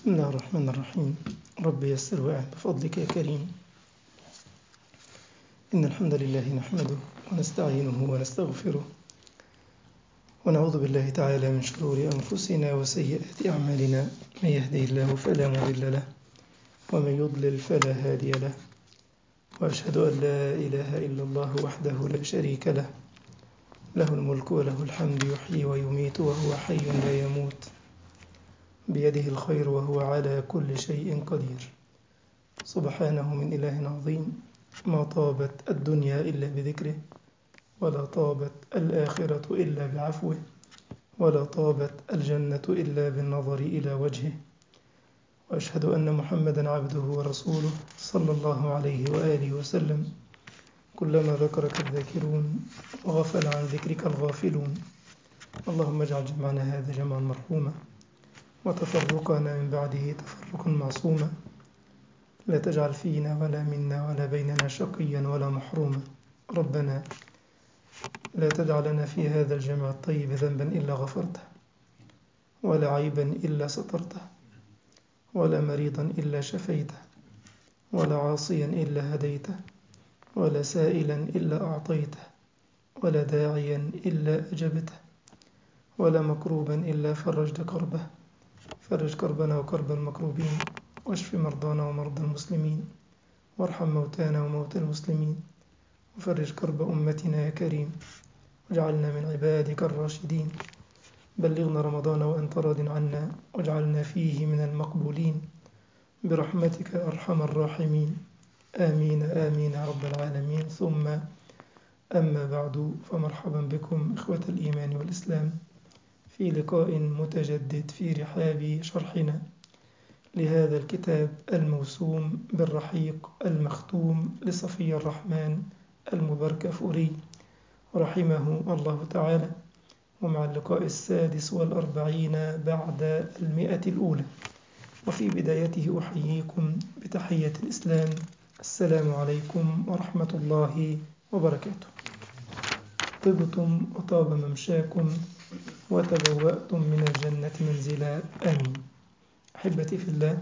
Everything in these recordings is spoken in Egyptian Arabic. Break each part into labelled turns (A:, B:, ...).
A: بسم الله الرحمن الرحيم رب يسر وأعن بفضلك يا كريم إن الحمد لله نحمده ونستعينه ونستغفره ونعوذ بالله تعالى من شرور أنفسنا وسيئات أعمالنا من يهده الله فلا مضل له ومن يضلل فلا هادي له وأشهد أن لا إله إلا الله وحده لا شريك له له الملك وله الحمد يحيي ويميت وهو حي لا يموت بيده الخير وهو على كل شيء قدير سبحانه من إله عظيم ما طابت الدنيا إلا بذكره ولا طابت الآخرة إلا بعفوه ولا طابت الجنة إلا بالنظر إلى وجهه وأشهد أن محمدا عبده ورسوله صلى الله عليه وآله وسلم كلما ذكرك الذاكرون وغفل عن ذكرك الغافلون اللهم اجعل جمعنا هذا جمعا مرحوما وتفرقنا من بعده تفرقا معصوما لا تجعل فينا ولا منا ولا بيننا شقيا ولا محروما ربنا لا تدع لنا في هذا الجمع الطيب ذنبا إلا غفرته ولا عيبا إلا سترته ولا مريضا إلا شفيته ولا عاصيا إلا هديته ولا سائلا إلا أعطيته ولا داعيا إلا أجبته ولا مكروبا إلا فرجت كربه فرج كربنا وكرب المكروبين واشف مرضانا ومرضى المسلمين وارحم موتانا وموتى المسلمين وفرج كرب أمتنا يا كريم واجعلنا من عبادك الراشدين بلغنا رمضان وأنت راض عنا واجعلنا فيه من المقبولين برحمتك أرحم الراحمين آمين آمين يا رب العالمين ثم أما بعد فمرحبا بكم إخوة الإيمان والإسلام في لقاء متجدد في رحاب شرحنا لهذا الكتاب الموسوم بالرحيق المختوم لصفي الرحمن المبركفوري رحمه الله تعالى ومع اللقاء السادس والأربعين بعد المئة الأولى وفي بدايته أحييكم بتحية الإسلام السلام عليكم ورحمة الله وبركاته طبتم وطاب ممشاكم وتبوأتم من الجنة منزلا آمين أحبتي في الله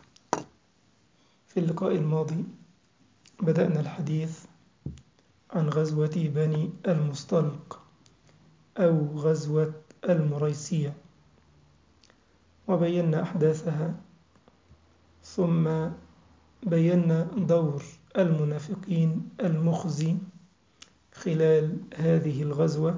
A: في اللقاء الماضي بدأنا الحديث عن غزوة بني المصطلق أو غزوة المريسية وبينا أحداثها ثم بينا دور المنافقين المخزي خلال هذه الغزوة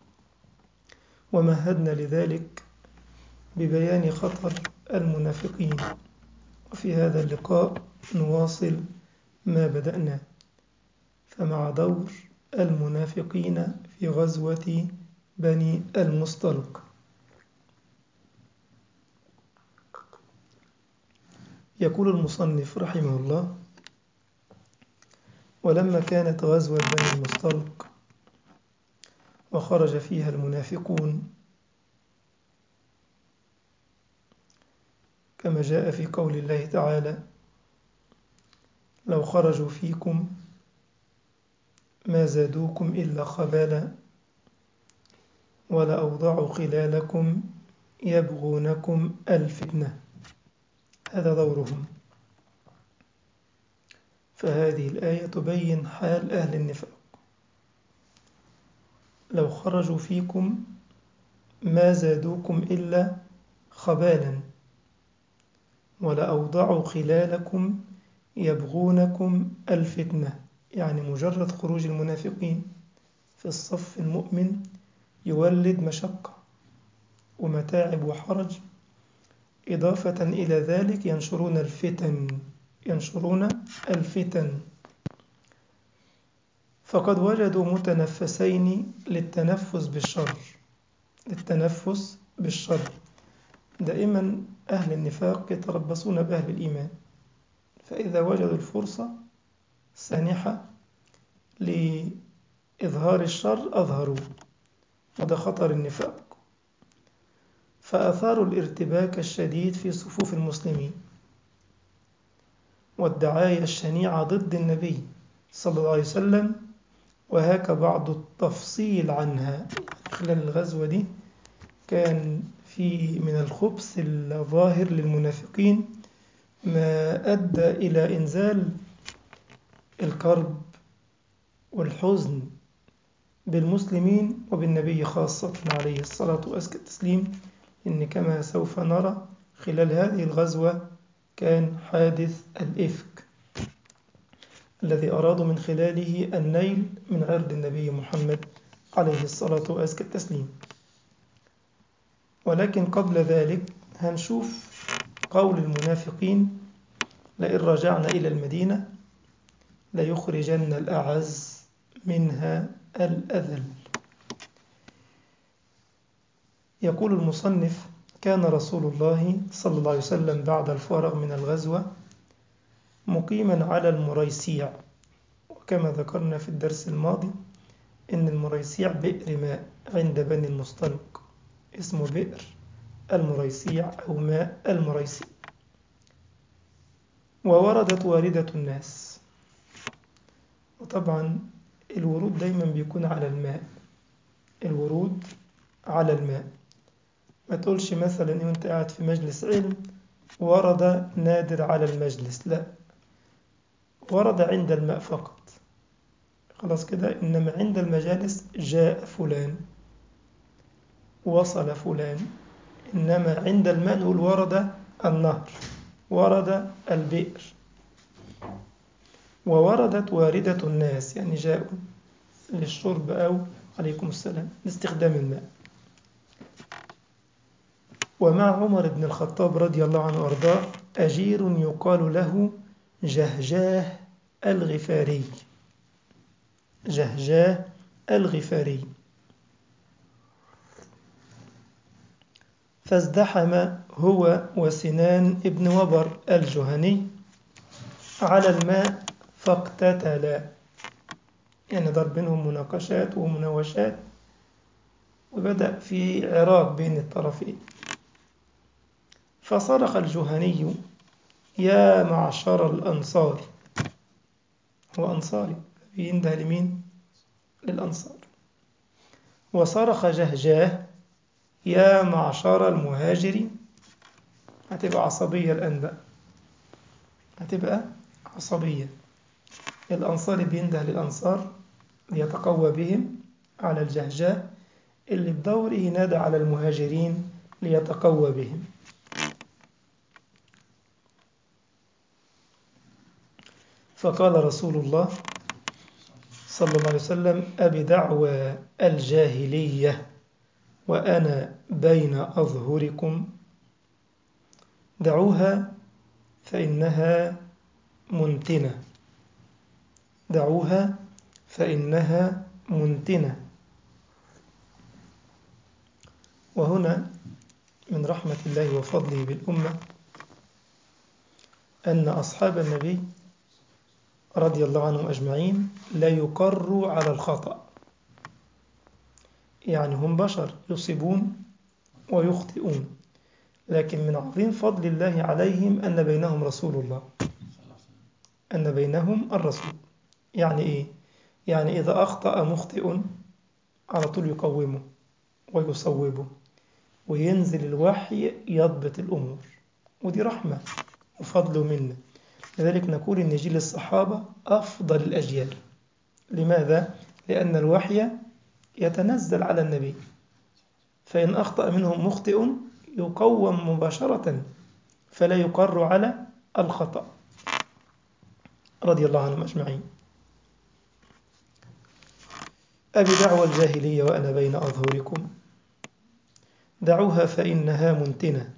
A: ومهدنا لذلك ببيان خطر المنافقين وفي هذا اللقاء نواصل ما بدأنا فمع دور المنافقين في غزوة بني المصطلق يقول المصنف رحمه الله ولما كانت غزوة بني المصطلق وخرج فيها المنافقون كما جاء في قول الله تعالى لو خرجوا فيكم ما زادوكم إلا خبالا ولأوضعوا خلالكم يبغونكم الفتنة هذا دورهم فهذه الآية تبين حال أهل النفاق لو خرجوا فيكم ما زادوكم إلا خبالا ولأوضعوا خلالكم يبغونكم الفتنة يعني مجرد خروج المنافقين في الصف المؤمن يولد مشقة ومتاعب وحرج إضافة إلى ذلك ينشرون الفتن ينشرون الفتن فقد وجدوا متنفسين للتنفس بالشر للتنفس بالشر دائما أهل النفاق يتربصون بأهل الإيمان فإذا وجدوا الفرصة سانحة لإظهار الشر أظهروا وده خطر النفاق فأثاروا الارتباك الشديد في صفوف المسلمين والدعاية الشنيعة ضد النبي صلى الله عليه وسلم وهاك بعض التفصيل عنها خلال الغزوة دي كان في من الخبث الظاهر للمنافقين ما أدى إلى إنزال الكرب والحزن بالمسلمين وبالنبي خاصة عليه الصلاة وأزكى التسليم إن كما سوف نرى خلال هذه الغزوة كان حادث الإفك الذي أرادوا من خلاله النيل من عرض النبي محمد عليه الصلاة وأزكى التسليم ولكن قبل ذلك هنشوف قول المنافقين لئن رجعنا إلى المدينة ليخرجن الأعز منها الأذل يقول المصنف كان رسول الله صلى الله عليه وسلم بعد الفارغ من الغزوة مقيما على المريسيع وكما ذكرنا في الدرس الماضي إن المريسيع بئر ماء عند بني المصطلق اسمه بئر المريسيع أو ماء المريسيع ووردت واردة الناس وطبعا الورود دايما بيكون على الماء الورود على الماء ما تقولش مثلا وانت قاعد في مجلس علم ورد نادر على المجلس لا ورد عند الماء فقط خلاص كده إنما عند المجالس جاء فلان وصل فلان إنما عند الماء نقول ورد النهر ورد البئر ووردت واردة الناس يعني جاءوا للشرب أو عليكم السلام لاستخدام الماء ومع عمر بن الخطاب رضي الله عنه وأرضاه أجير يقال له جهجاه الغفاري جهجاه الغفاري فازدحم هو وسنان ابن وبر الجهني على الماء فاقتتلا يعني ضرب بينهم مناقشات ومناوشات وبدأ في عراك بين الطرفين فصرخ الجهني يا معشر الأنصار هو أنصاري بينده لمين؟ للأنصار وصرخ جهجاه يا معشر المهاجرين هتبقى عصبية الآن بقى هتبقى عصبية الأنصار بينده للأنصار ليتقوى بهم على الجهجاه اللي بدوره نادى على المهاجرين ليتقوى بهم فقال رسول الله صلى الله عليه وسلم أبي دعوى الجاهلية وأنا بين أظهركم دعوها فإنها منتنة دعوها فإنها منتنة وهنا من رحمة الله وفضله بالأمة أن أصحاب النبي رضي الله عنهم أجمعين لا يقروا على الخطأ يعني هم بشر يصيبون ويخطئون لكن من عظيم فضل الله عليهم أن بينهم رسول الله أن بينهم الرسول يعني إيه؟ يعني إذا أخطأ مخطئ على طول يقومه ويصوبه وينزل الوحي يضبط الأمور ودي رحمة وفضل منا لذلك نقول إن جيل الصحابة أفضل الأجيال لماذا؟ لأن الوحي يتنزل على النبي فإن أخطأ منهم مخطئ يقوم مباشرة فلا يقر على الخطأ رضي الله عنهم أجمعين أبي دعوى الجاهلية وأنا بين أظهركم دعوها فإنها منتنة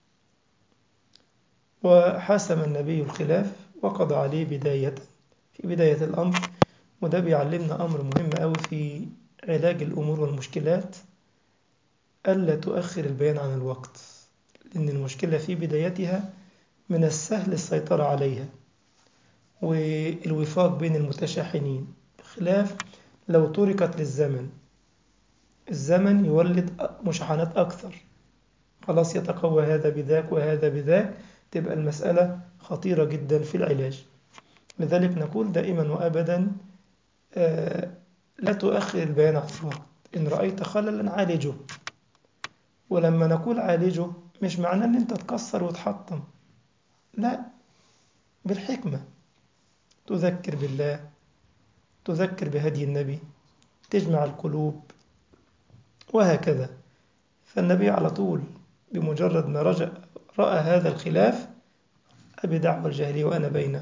A: وحسم النبي الخلاف وقضى عليه بداية في بداية الأمر وده بيعلمنا أمر مهم أوي في علاج الأمور والمشكلات ألا تؤخر البيان عن الوقت لأن المشكلة في بدايتها من السهل السيطرة عليها والوفاق بين المتشاحنين خلاف لو تركت للزمن الزمن يولد مشاحنات أكثر خلاص يتقوى هذا بذاك وهذا بذاك تبقى المسألة خطيرة جدا في العلاج لذلك نقول دائما وأبدا لا تؤخر البيان عن الوقت إن رأيت خللا عالجه ولما نقول عالجه مش معناه ان انت تكسر وتحطم لا بالحكمة تذكر بالله تذكر بهدي النبي تجمع القلوب وهكذا فالنبي على طول بمجرد ما رجع رأى هذا الخلاف أبي دعوة الجاهلية وأنا بين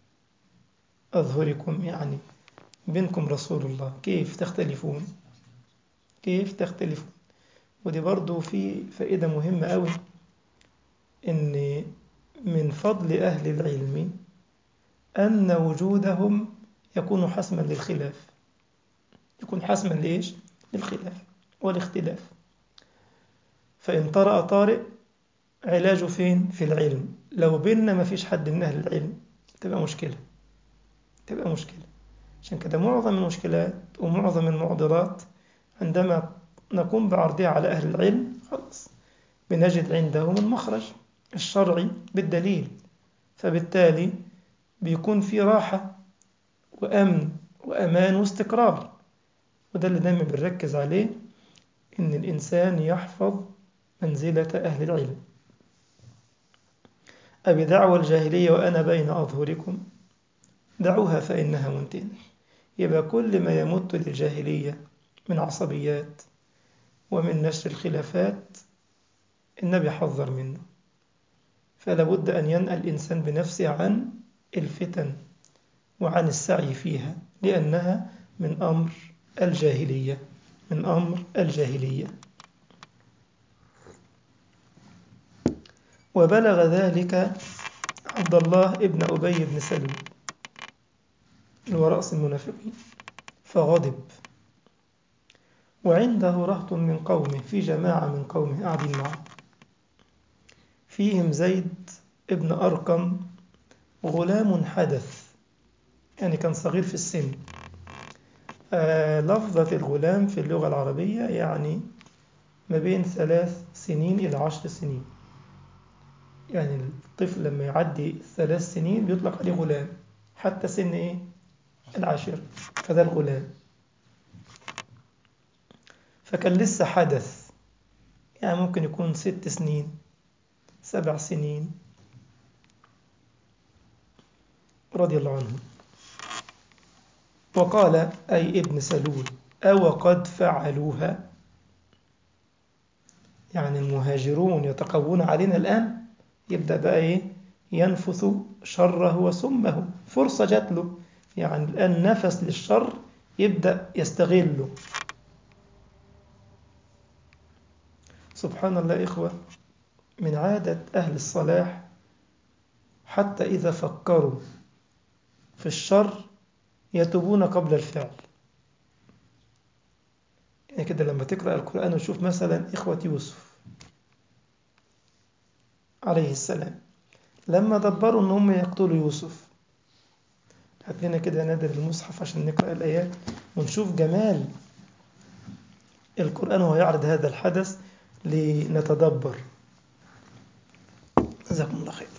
A: أظهركم يعني بينكم رسول الله كيف تختلفون كيف تختلفون ودي برضو في فائدة مهمة أوي إن من فضل أهل العلم أن وجودهم يكون حسما للخلاف يكون حسما لإيش؟ للخلاف والاختلاف فإن طرأ طارئ علاجه فين؟ في العلم لو بيننا ما فيش حد من أهل العلم تبقى مشكلة تبقى مشكلة عشان كده معظم المشكلات ومعظم المعضلات عندما نقوم بعرضها على أهل العلم خلاص بنجد عندهم المخرج الشرعي بالدليل فبالتالي بيكون في راحة وأمن وأمان واستقرار وده اللي دايما بنركز عليه إن الإنسان يحفظ منزلة أهل العلم أبي دعوة الجاهلية وأنا بين أظهركم دعوها فإنها منتنة يبقى كل ما يمت للجاهلية من عصبيات ومن نشر الخلافات النبي حذر منه فلا بد أن ينأى الإنسان بنفسه عن الفتن وعن السعي فيها لأنها من أمر الجاهلية من أمر الجاهلية وبلغ ذلك عبد الله ابن أبي بن سلول اللي هو رأس المنافقين فغضب وعنده رهط من قومه في جماعة من قومه قاعدين معه فيهم زيد ابن أرقم غلام حدث يعني كان صغير في السن آه لفظة الغلام في اللغة العربية يعني ما بين ثلاث سنين إلى عشر سنين يعني الطفل لما يعدي ثلاث سنين بيطلق عليه غلام حتى سن إيه؟ العاشر فده الغلام فكان لسه حدث يعني ممكن يكون ست سنين سبع سنين رضي الله عنه وقال أي ابن سلول أو قد فعلوها يعني المهاجرون يتقوون علينا الآن يبدأ بقى إيه ينفث شره وسمه فرصة جات له يعني الآن نفس للشر يبدأ يستغله سبحان الله إخوة من عادة أهل الصلاح حتى إذا فكروا في الشر يتوبون قبل الفعل يعني كده لما تقرأ القرآن وتشوف مثلا إخوة يوسف عليه السلام لما دبروا أن هم يقتلوا يوسف هات لنا كده نادر المصحف عشان نقرأ الآيات ونشوف جمال القرآن وهو يعرض هذا الحدث لنتدبر جزاكم الله خير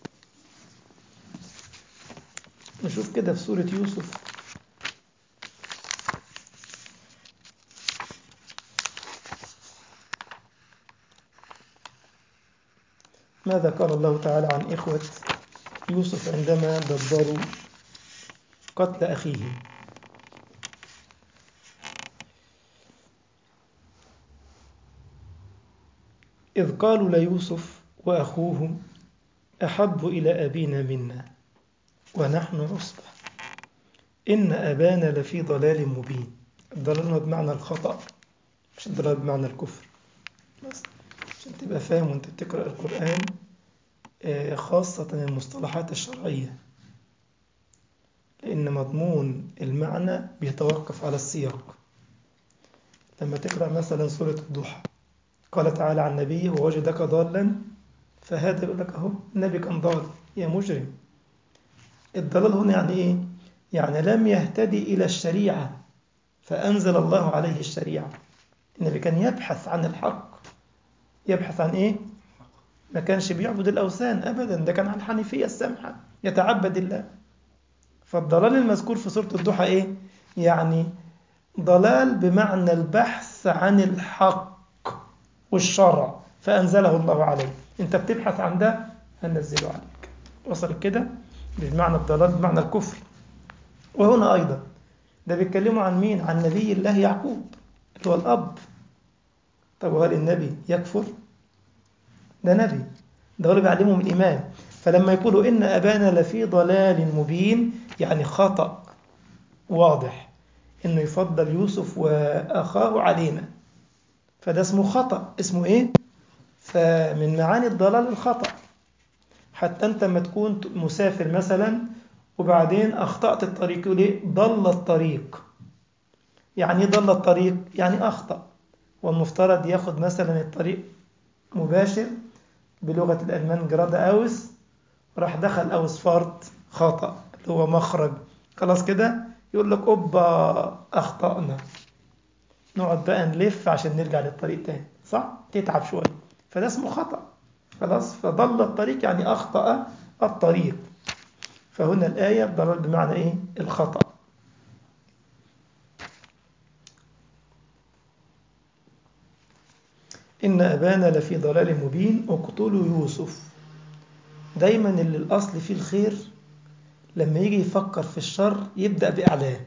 A: نشوف كده في سورة يوسف ماذا قال الله تعالى عن إخوة يوسف عندما دبروا قتل أخيه إذ قالوا ليوسف وأخوه أحب إلى أبينا منا ونحن عصبة إن أبانا لفي ضلال مبين الضلال بمعنى الخطأ مش الضلال بمعنى الكفر بس عشان تبقى فاهم وانت بتقرأ القرآن خاصة المصطلحات الشرعية لأن مضمون المعنى بيتوقف على السياق لما تقرأ مثلا سورة الضحى قال تعالى عن نبيه ووجدك ضالا فهذا يقول لك أهو النبي كان ضال يا مجرم الضلال هنا يعني إيه؟ يعني لم يهتدي إلى الشريعة فأنزل الله عليه الشريعة النبي كان يبحث عن الحق يبحث عن إيه؟ ما كانش بيعبد الأوثان أبدا ده كان عن الحنيفية السمحة يتعبد الله فالضلال المذكور في سورة الضحى إيه؟ يعني ضلال بمعنى البحث عن الحق والشرع فأنزله الله عليه أنت بتبحث عن ده هنزله عليك وصل كده بمعنى الضلال بمعنى الكفر وهنا أيضا ده بيتكلموا عن مين عن نبي الله يعقوب اللي هو الأب طب وهل النبي يكفر ده نبي ده هو اللي بيعلمهم الإيمان فلما يقولوا إن أبانا لفي ضلال مبين يعني خطأ واضح إنه يفضل يوسف وأخاه علينا فده اسمه خطأ اسمه إيه؟ فمن معاني الضلال الخطأ حتى أنت لما تكون مسافر مثلا وبعدين أخطأت الطريق يقول إيه؟ ضل الطريق يعني إيه ضل الطريق؟ يعني أخطأ والمفترض ياخد مثلا الطريق مباشر بلغة الألمان جراد أوس راح دخل أوسفارد خطأ اللي هو مخرج خلاص كده يقول لك أوبا أخطأنا نقعد بقى نلف عشان نرجع للطريق تاني صح؟ تتعب شوية فده اسمه خطأ خلاص فضل الطريق يعني أخطأ الطريق فهنا الآية ضلال بمعنى إيه؟ الخطأ إن أبانا لفي ضلال مبين اقتلوا يوسف دايما اللي الأصل فيه الخير لما يجي يفكر في الشر يبدأ بإعلاه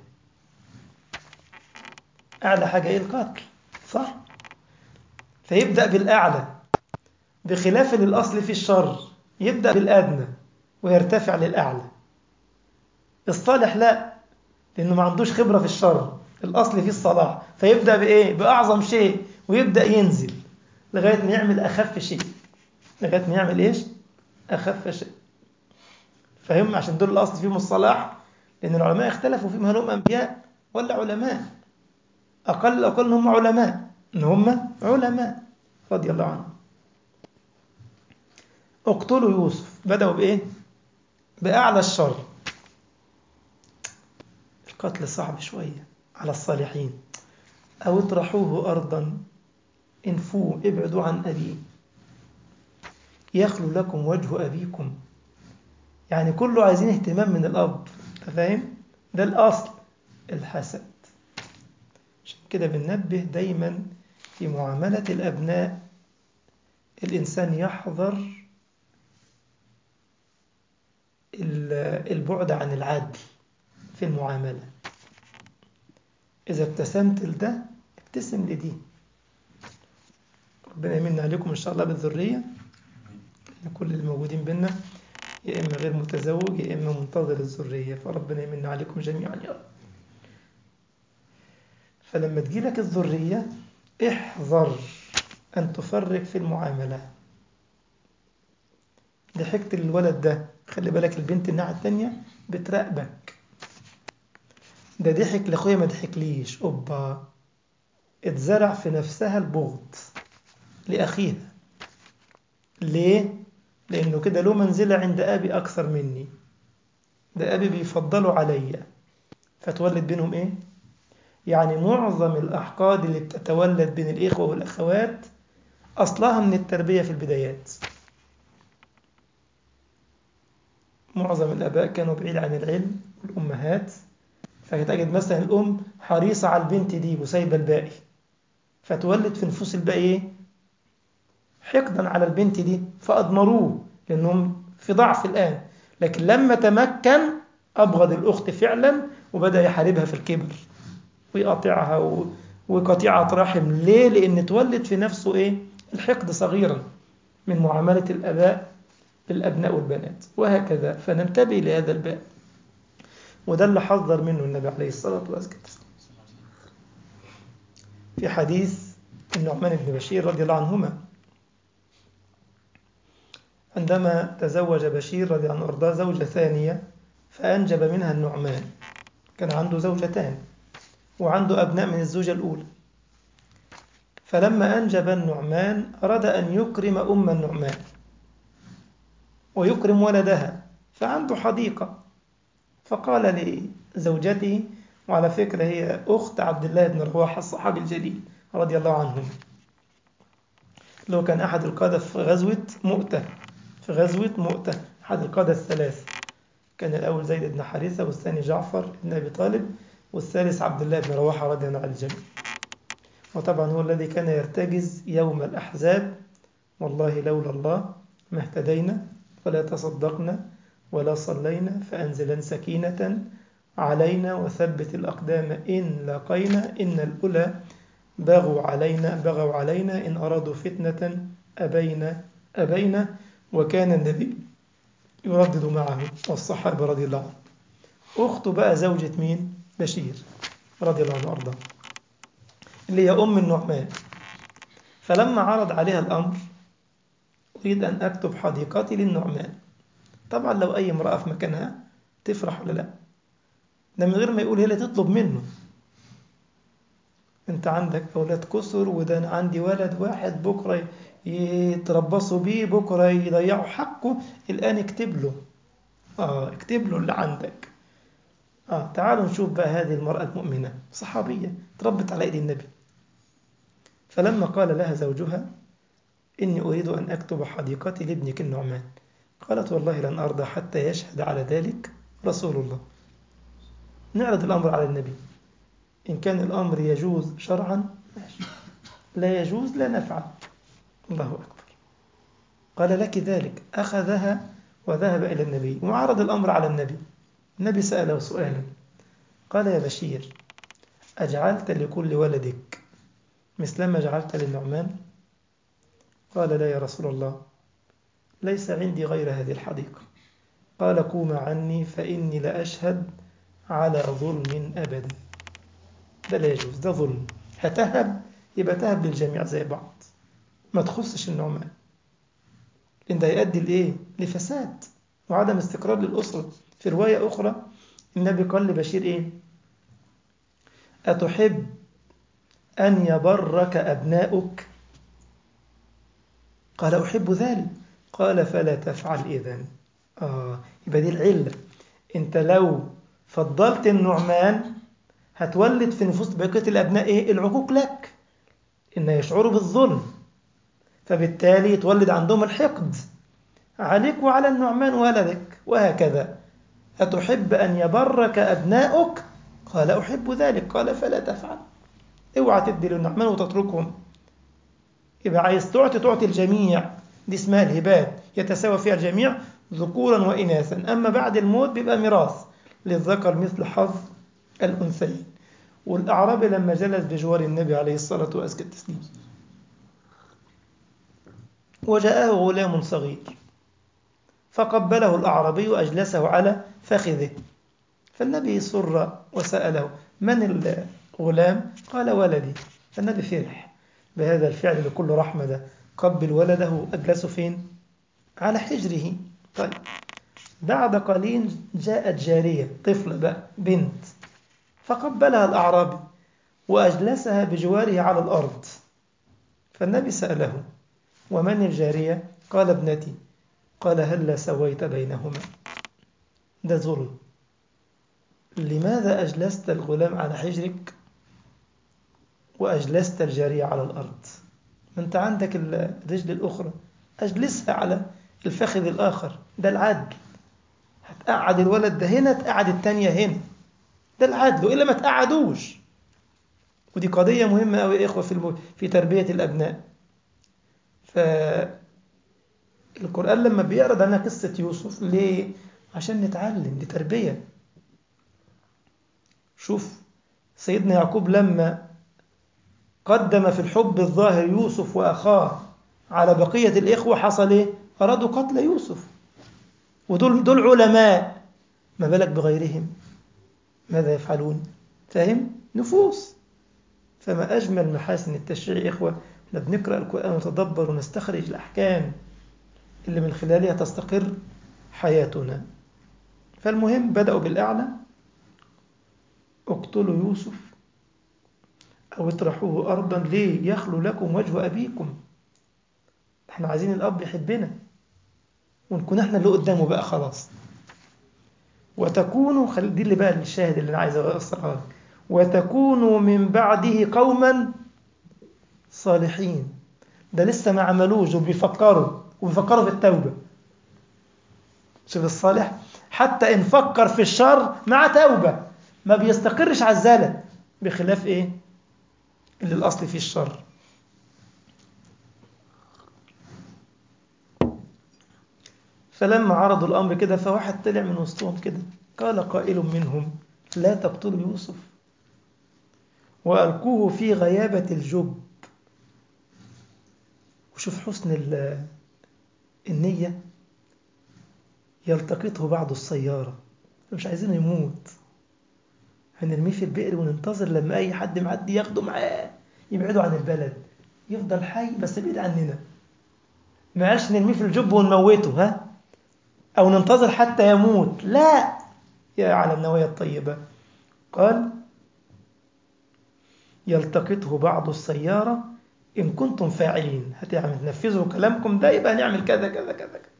A: أعلى حاجة إيه القتل صح؟ فيبدأ بالأعلى بخلاف اللي الأصل فيه الشر يبدأ بالأدنى ويرتفع للأعلى الصالح لا لأنه ما عندوش خبرة في الشر الأصل فيه الصلاح فيبدأ بإيه؟ بأعظم شيء ويبدأ ينزل لغاية ما يعمل أخف شيء لغاية ما يعمل إيش؟ أخف شيء فهم عشان دول الأصل فيهم الصلاح لأن العلماء اختلفوا فيهم هل هم أنبياء ولا علماء أقل أقل إن هم علماء إن هم علماء رضي الله عنهم اقتلوا يوسف بدأوا بإيه؟ بأعلى الشر القتل صعب شوية على الصالحين أو اطرحوه أرضا انفوه ابعدوا عن أبيه يخلو لكم وجه أبيكم يعني كله عايزين اهتمام من الأب فاهم؟ ده الأصل الحسد عشان كده بننبه دايما في معاملة الأبناء الإنسان يحذر البعد عن العدل في المعاملة إذا ابتسمت لده ابتسم لدي ربنا يمن عليكم إن شاء الله بالذرية إن كل الموجودين بينا يا إما غير متزوج يا إما منتظر الذرية فربنا يمن عليكم جميعا يا رب فلما تجيلك الذرية احذر أن تفرق في المعاملة ضحكت للولد ده خلي بالك البنت الناحية التانية بتراقبك ده ضحك لاخويا ما ضحكليش اوبا اتزرع في نفسها البغض لاخيها ليه لانه كده له منزله عند ابي اكثر مني ده ابي بيفضله عليا فتولد بينهم ايه يعني معظم الاحقاد اللي بتتولد بين الاخوه والاخوات اصلها من التربيه في البدايات معظم الاباء كانوا بعيد عن العلم والامهات فتجد مثلا الأم حريصة على البنت دي وسايبة الباقي فتولد في نفوس الباقي إيه؟ حقدا على البنت دي فأضمروه لأنهم في ضعف الآن لكن لما تمكن أبغض الأخت فعلا وبدأ يحاربها في الكبر ويقاطعها و... وقطيعة رحم ليه؟ لأن تولد في نفسه إيه؟ الحقد صغيرا من معاملة الآباء للأبناء والبنات وهكذا فننتبه لهذا الباب وده اللي حذر منه النبي عليه الصلاة والسلام في حديث النعمان بن بشير رضي الله عنهما عندما تزوج بشير رضي الله عنه وارضاه زوجة ثانية فأنجب منها النعمان كان عنده زوجتان وعنده أبناء من الزوجة الأولى فلما أنجب النعمان أراد أن يكرم أم النعمان ويكرم ولدها فعنده حديقة فقال لزوجته وعلى فكرة هي أخت عبد الله بن رواحة الصحابي الجليل رضي الله عنه لو كان أحد القادة في غزوة مؤتة في غزوة مؤتة أحد القادة الثلاث كان الأول زيد بن حارثة والثاني جعفر بن أبي طالب والثالث عبد الله بن رواحة رضي الله عن الجميع وطبعا هو الذي كان يرتجز يوم الأحزاب والله لولا الله ما اهتدينا ولا تصدقنا ولا صلينا فأنزلا سكينة علينا وثبت الأقدام إن لقينا إن الأولى بغوا علينا بغوا علينا إن أرادوا فتنة أبينا أبينا وكان النبي يردد معه والصحابة رضي الله عنه أخته بقى زوجة مين؟ بشير رضي الله عنه وأرضاه اللي هي أم النعمان فلما عرض عليها الأمر أريد أن أكتب حديقتي للنعمان طبعا لو أي امرأة في مكانها تفرح ولا لا ده من غير ما يقول هي اللي تطلب منه انت عندك اولاد كسر وده انا عندي ولد واحد بكره يتربصوا بيه بكره يضيعوا حقه الان اكتب له اه اكتب له اللي عندك اه تعالوا نشوف بقى هذه المراه المؤمنه صحابيه تربت على ايدي النبي فلما قال لها زوجها اني اريد ان اكتب حديقتي لابنك النعمان قالت والله لن ارضى حتى يشهد على ذلك رسول الله نعرض الامر على النبي إن كان الأمر يجوز شرعا ماشي لا يجوز لا نفعل الله أكبر قال لك ذلك أخذها وذهب إلى النبي وعرض الأمر على النبي النبي سأله سؤالا قال يا بشير أجعلت لكل ولدك مثلما جعلت للنعمان قال لا يا رسول الله ليس عندي غير هذه الحديقة قال قوم عني فإني لأشهد على ظلم أبدا ده لا يجوز ده ظلم هتهب يبقى تهب للجميع زي بعض ما تخصش النعمان لأن ده يؤدي لإيه؟ لفساد وعدم استقرار للأسرة في رواية أخرى النبي قال لبشير إيه؟ أتحب أن يبرك أبناؤك؟ قال أحب ذلك قال فلا تفعل إذن آه يبقى دي العلة أنت لو فضلت النعمان هتولد في نفوس بقية الأبناء إيه؟ العقوق لك إن يشعروا بالظلم فبالتالي يتولد عندهم الحقد عليك وعلى النعمان ولدك وهكذا أتحب أن يبرك أبناؤك قال أحب ذلك قال فلا تفعل اوعى تدي للنعمان وتتركهم يبقى عايز تعطي تعطي الجميع دي اسمها الهبات يتساوى فيها الجميع ذكورا وإناثا أما بعد الموت بيبقى ميراث للذكر مثل حظ الأنثيين والأعرابي لما جلس بجوار النبي عليه الصلاة وأزكى التسليم وجاءه غلام صغير فقبله الأعرابي وأجلسه على فخذه فالنبي سر وسأله من الغلام قال ولدي فالنبي فرح بهذا الفعل اللي كله رحمة ده قبل ولده أجلسه فين على حجره طيب بعد قليل جاءت جارية طفلة بقى بنت فقبلها الأعرابي وأجلسها بجواره على الأرض فالنبي سأله ومن الجارية قال ابنتي قال هل سويت بينهما ده ظلم لماذا أجلست الغلام على حجرك وأجلست الجارية على الأرض ما أنت عندك الرجل الأخرى أجلسها على الفخذ الآخر ده العدل هتقعد الولد ده هنا تقعد التانية هنا ده العدل وإلا ما تقعدوش ودي قضية مهمة أوي يا إخوة في, الم... في تربية الأبناء فالقرآن لما بيعرض لنا قصة يوسف ليه؟ عشان نتعلم دي تربية شوف سيدنا يعقوب لما قدم في الحب الظاهر يوسف وأخاه على بقية الإخوة حصل إيه؟ أرادوا قتل يوسف ودول دول علماء ما بالك بغيرهم ماذا يفعلون فاهم نفوس فما أجمل محاسن التشريع إخوة احنا بنقرأ القرآن ونتدبر ونستخرج الأحكام اللي من خلالها تستقر حياتنا فالمهم بدأوا بالأعلى اقتلوا يوسف أو اطرحوه أرضا ليه يخلو لكم وجه أبيكم احنا عايزين الأب يحبنا ونكون احنا اللي قدامه بقى خلاص وتكونوا خل... دي اللي بقى الشاهد اللي انا عايز اوصلها لك وتكونوا من بعده قوما صالحين ده لسه ما عملوش وبيفكروا وبيفكروا في التوبة شوف الصالح حتى إن فكر في الشر مع توبة ما بيستقرش على الزلل بخلاف إيه اللي الأصل فيه الشر فلما عرضوا الأمر كده فواحد طلع من وسطهم كده قال قائل منهم لا تقتلوا يوسف وألقوه في غيابة الجب وشوف حسن النية يلتقطه بعض السيارة مش عايزينه يموت هنرميه في البئر وننتظر لما أي حد معدي ياخده معاه يبعده عن البلد يفضل حي بس بعيد عننا ما قالش نرميه في الجب ونموته ها أو ننتظر حتى يموت لا يا على النوايا الطيبة قال يلتقطه بعض السيارة إن كنتم فاعلين هتعمل تنفذوا كلامكم ده يبقى نعمل كذا كذا كذا كذا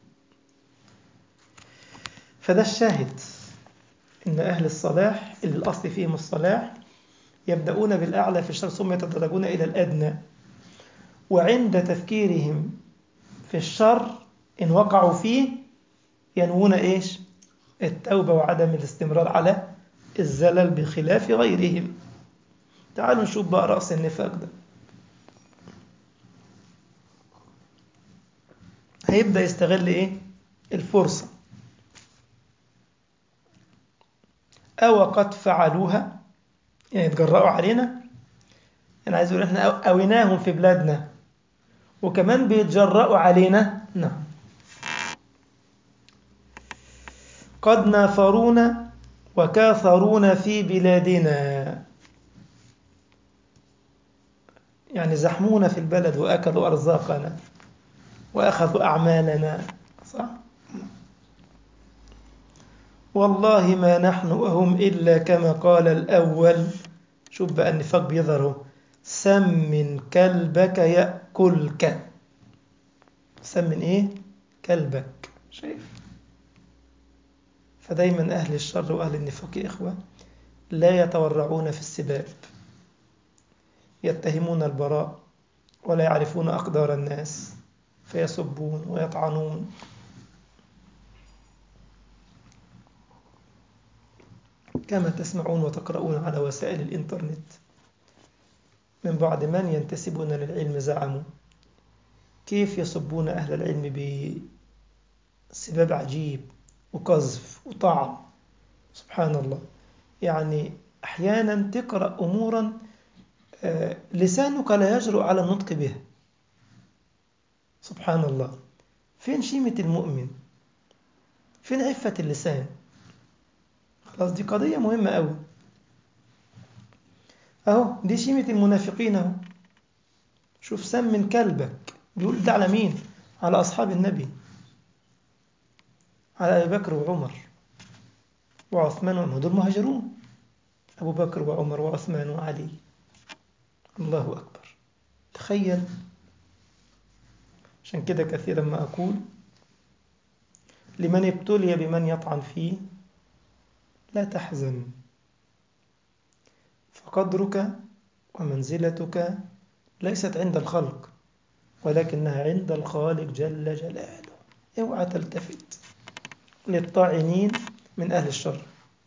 A: فده الشاهد إن أهل الصلاح اللي الأصل فيهم الصلاح يبدأون بالأعلى في الشر ثم يتدرجون إلى الأدنى وعند تفكيرهم في الشر إن وقعوا فيه ينوون إيش التوبة وعدم الاستمرار على الزلل بخلاف غيرهم تعالوا نشوف بقى رأس النفاق ده هيبدأ يستغل إيه الفرصة أو قد فعلوها يعني يتجرأوا علينا يعني عايز يقول احنا أويناهم في بلادنا وكمان بيتجرأوا علينا نعم قد نافرونا وكاثرونا في بلادنا يعني زحمونا في البلد وأكلوا أرزاقنا وأخذوا أعمالنا صح؟ والله ما نحن وهم إلا كما قال الأول شوف بقى النفاق بيظهر سمن كلبك يأكلك سمن إيه؟ كلبك شايف فدايما أهل الشر وأهل النفاق يا إخوة لا يتورعون في السباب يتهمون البراء ولا يعرفون أقدار الناس فيسبون ويطعنون كما تسمعون وتقرؤون على وسائل الإنترنت من بعض من ينتسبون للعلم زعموا كيف يسبون أهل العلم بسباب عجيب وقذف وطعن سبحان الله يعني أحيانا تقرأ أمورا لسانك لا يجرؤ على النطق بها سبحان الله فين شيمة المؤمن فين عفة اللسان خلاص دي قضية مهمة أوي أهو دي شيمة المنافقين أهو شوف سم كلبك بيقول ده على مين على أصحاب النبي على أبي بكر وعمر وعثمان وعمر دول مهاجرون أبو بكر وعمر وعثمان وعلي الله أكبر تخيل عشان كده كثيرا ما أقول لمن ابتلي بمن يطعن فيه لا تحزن فقدرك ومنزلتك ليست عند الخلق ولكنها عند الخالق جل جلاله اوعى تلتفت للطاعنين من أهل الشر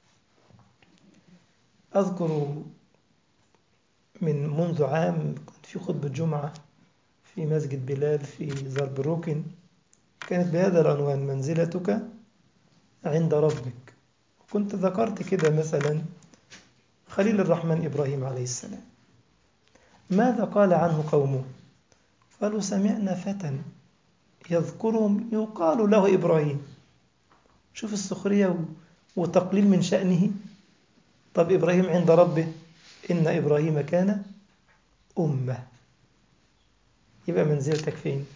A: أذكر من منذ عام كنت في خطبة جمعة في مسجد بلال في زربروكن كانت بهذا العنوان منزلتك عند ربك كنت ذكرت كده مثلا خليل الرحمن إبراهيم عليه السلام ماذا قال عنه قومه قالوا سمعنا فتى يذكرهم يقال له إبراهيم شوف السخرية وتقليل من شأنه طب إبراهيم عند ربه إن إبراهيم كان أمة يبقى منزلتك فين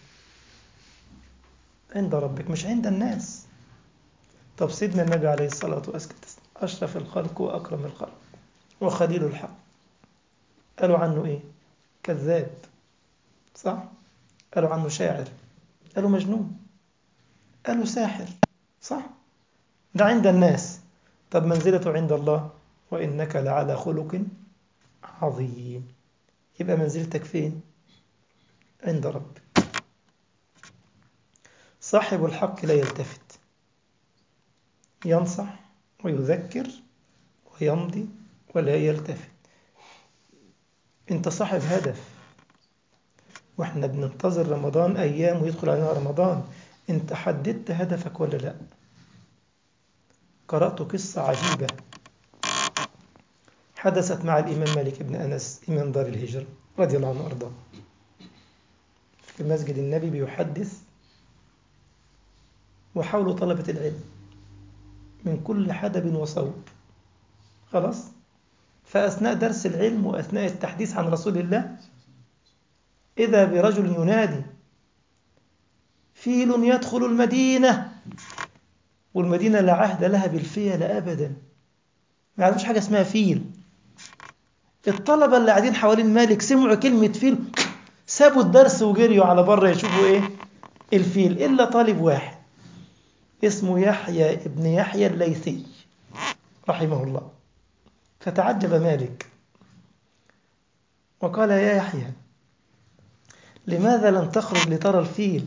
A: عند ربك مش عند الناس طب سيدنا النبي عليه الصلاة والسلام أشرف الخلق وأكرم الخلق وخليل الحق قالوا عنه إيه كذاب صح قالوا عنه شاعر قالوا مجنون قالوا ساحر صح ده عند الناس طب منزلته عند الله وإنك لعلى خلق عظيم يبقى منزلتك فين عند ربك صاحب الحق لا يلتفت ينصح ويذكر ويمضي ولا يلتفت انت صاحب هدف واحنا بننتظر رمضان ايام ويدخل علينا رمضان انت حددت هدفك ولا لا قرأت قصة عجيبة حدثت مع الإمام مالك بن أنس إمام دار الهجرة رضي الله عنه وأرضاه في مسجد النبي بيحدث وحوله طلبة العلم من كل حدب وصوب خلاص فأثناء درس العلم وأثناء التحديث عن رسول الله إذا برجل ينادي فيل يدخل المدينة والمدينة لا عهد لها بالفيل أبدا ما يعرفوش حاجة اسمها فيل الطلبة اللي قاعدين حوالين مالك سمعوا كلمة فيل سابوا الدرس وجريوا على بره يشوفوا ايه الفيل إلا طالب واحد اسمه يحيى ابن يحيى الليثي رحمه الله فتعجب مالك وقال يا يحيى لماذا لم تخرج لترى الفيل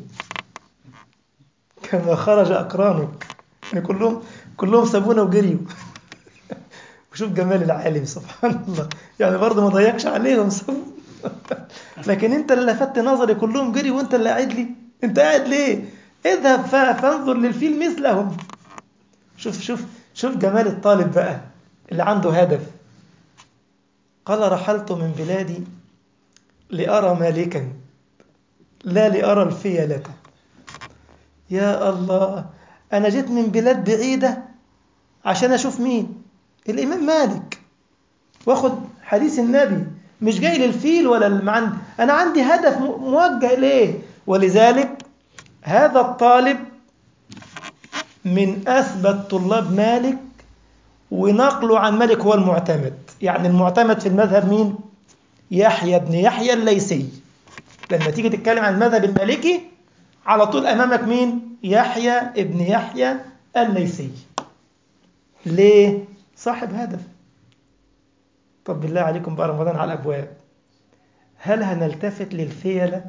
A: كما خرج أقرانك يعني كلهم كلهم سابونا وجريوا وشوف جمال العالم سبحان الله يعني برضه ما ضيقش عليهم سابوا لكن انت اللي لفت نظري كلهم جري وانت اللي قاعد لي انت قاعد ليه اذهب فانظر للفيل مثلهم شوف شوف شوف جمال الطالب بقى اللي عنده هدف قال رحلت من بلادي لأرى مالكا لا لأرى الفيلة يا الله أنا جيت من بلاد بعيدة عشان أشوف مين الإمام مالك واخد حديث النبي مش جاي للفيل ولا المعند أنا عندي هدف موجه إليه ولذلك هذا الطالب من أثبت طلاب مالك ونقله عن مالك هو المعتمد يعني المعتمد في المذهب مين؟ يحيى بن يحيى الليثي لما تيجي تتكلم عن المذهب المالكي على طول أمامك مين؟ يحيى ابن يحيى الليثي ليه؟ صاحب هدف طب بالله عليكم بقى رمضان على الأبواب هل هنلتفت للفيلة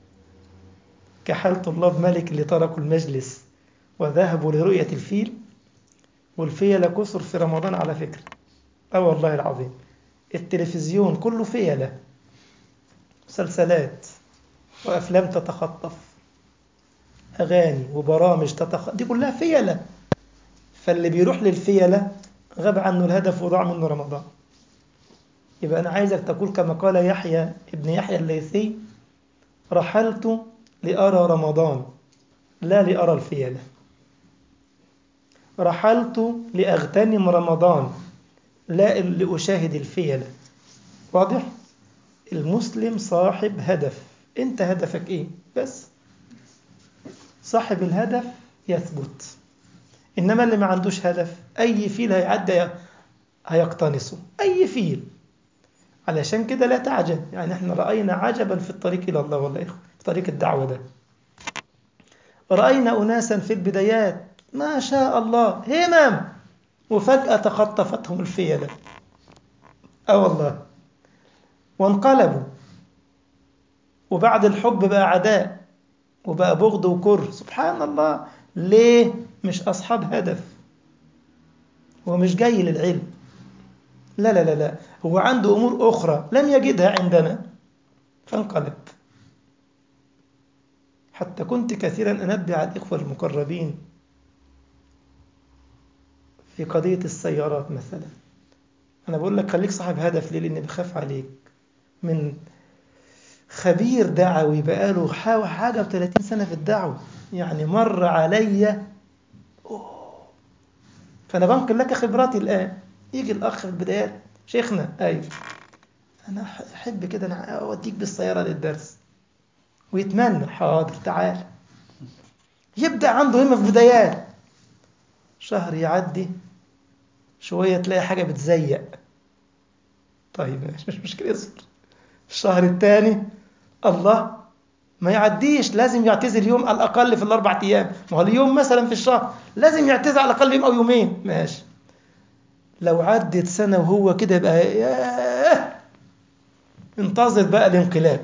A: كحال طلاب مالك اللي تركوا المجلس وذهبوا لرؤية الفيل والفيلة كثر في رمضان على فكرة اه والله العظيم التلفزيون كله فيلة مسلسلات وأفلام تتخطف أغاني وبرامج تتخطف دي كلها فيلة فاللي بيروح للفيلة غاب عنه الهدف وضاع منه رمضان يبقى أنا عايزك تقول كما قال يحيى ابن يحيى الليثي رحلت لأرى رمضان لا لأرى الفيلة رحلت لأغتنم رمضان لا لأشاهد الفيلة واضح؟ المسلم صاحب هدف انت هدفك ايه بس صاحب الهدف يثبت انما اللي ما عندوش هدف اي فيل هيعدي هيقتنصه اي فيل علشان كده لا تعجب يعني احنا رأينا عجبا في الطريق الى الله والله اخوة في طريق الدعوة ده رأينا أناسا في البدايات ما شاء الله همم وفجأة تخطفتهم الفيلة اه والله وانقلبوا وبعد الحب بقى عداء وبقى بغض وكره سبحان الله ليه مش أصحاب هدف هو مش جاي للعلم لا لا لا لا هو عنده أمور أخرى لم يجدها عندنا فانقلب حتى كنت كثيرا أنبه على الإخوة المقربين في قضية السيارات مثلا أنا بقول لك خليك صاحب هدف ليه لأني بخاف عليك من خبير دعوي بقاله حاجة و30 سنة في الدعوة يعني مر عليا فأنا بنقل لك خبراتي الآن يجي الأخ في البدايات شيخنا أيوه أنا أحب كده أنا أوديك بالسيارة للدرس ويتمنى حاضر تعال يبدأ عنده همة في بدايات شهر يعدي شوية تلاقي حاجة بتزيق طيب مش مشكلة يصبر الشهر الثاني الله ما يعديش لازم يعتذر يوم على الأقل في الأربع أيام ما هو اليوم مثلا في الشهر لازم يعتذر على الأقل يوم أو يومين ماشي لو عدت سنة وهو كده يبقى ياه انتظر بقى الانقلاب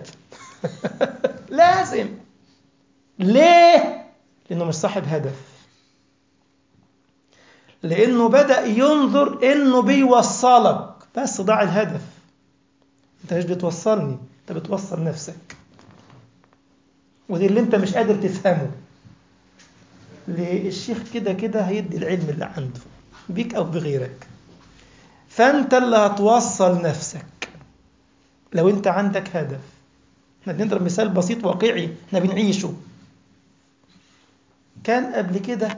A: لازم ليه؟ لأنه مش صاحب هدف لأنه بدأ ينظر إنه بيوصلك بس ضاع الهدف انت مش بتوصلني انت بتوصل نفسك ودي اللي انت مش قادر تفهمه الشيخ كده كده هيدي العلم اللي عنده بيك او بغيرك فانت اللي هتوصل نفسك لو انت عندك هدف احنا بنضرب مثال بسيط واقعي احنا بنعيشه كان قبل كده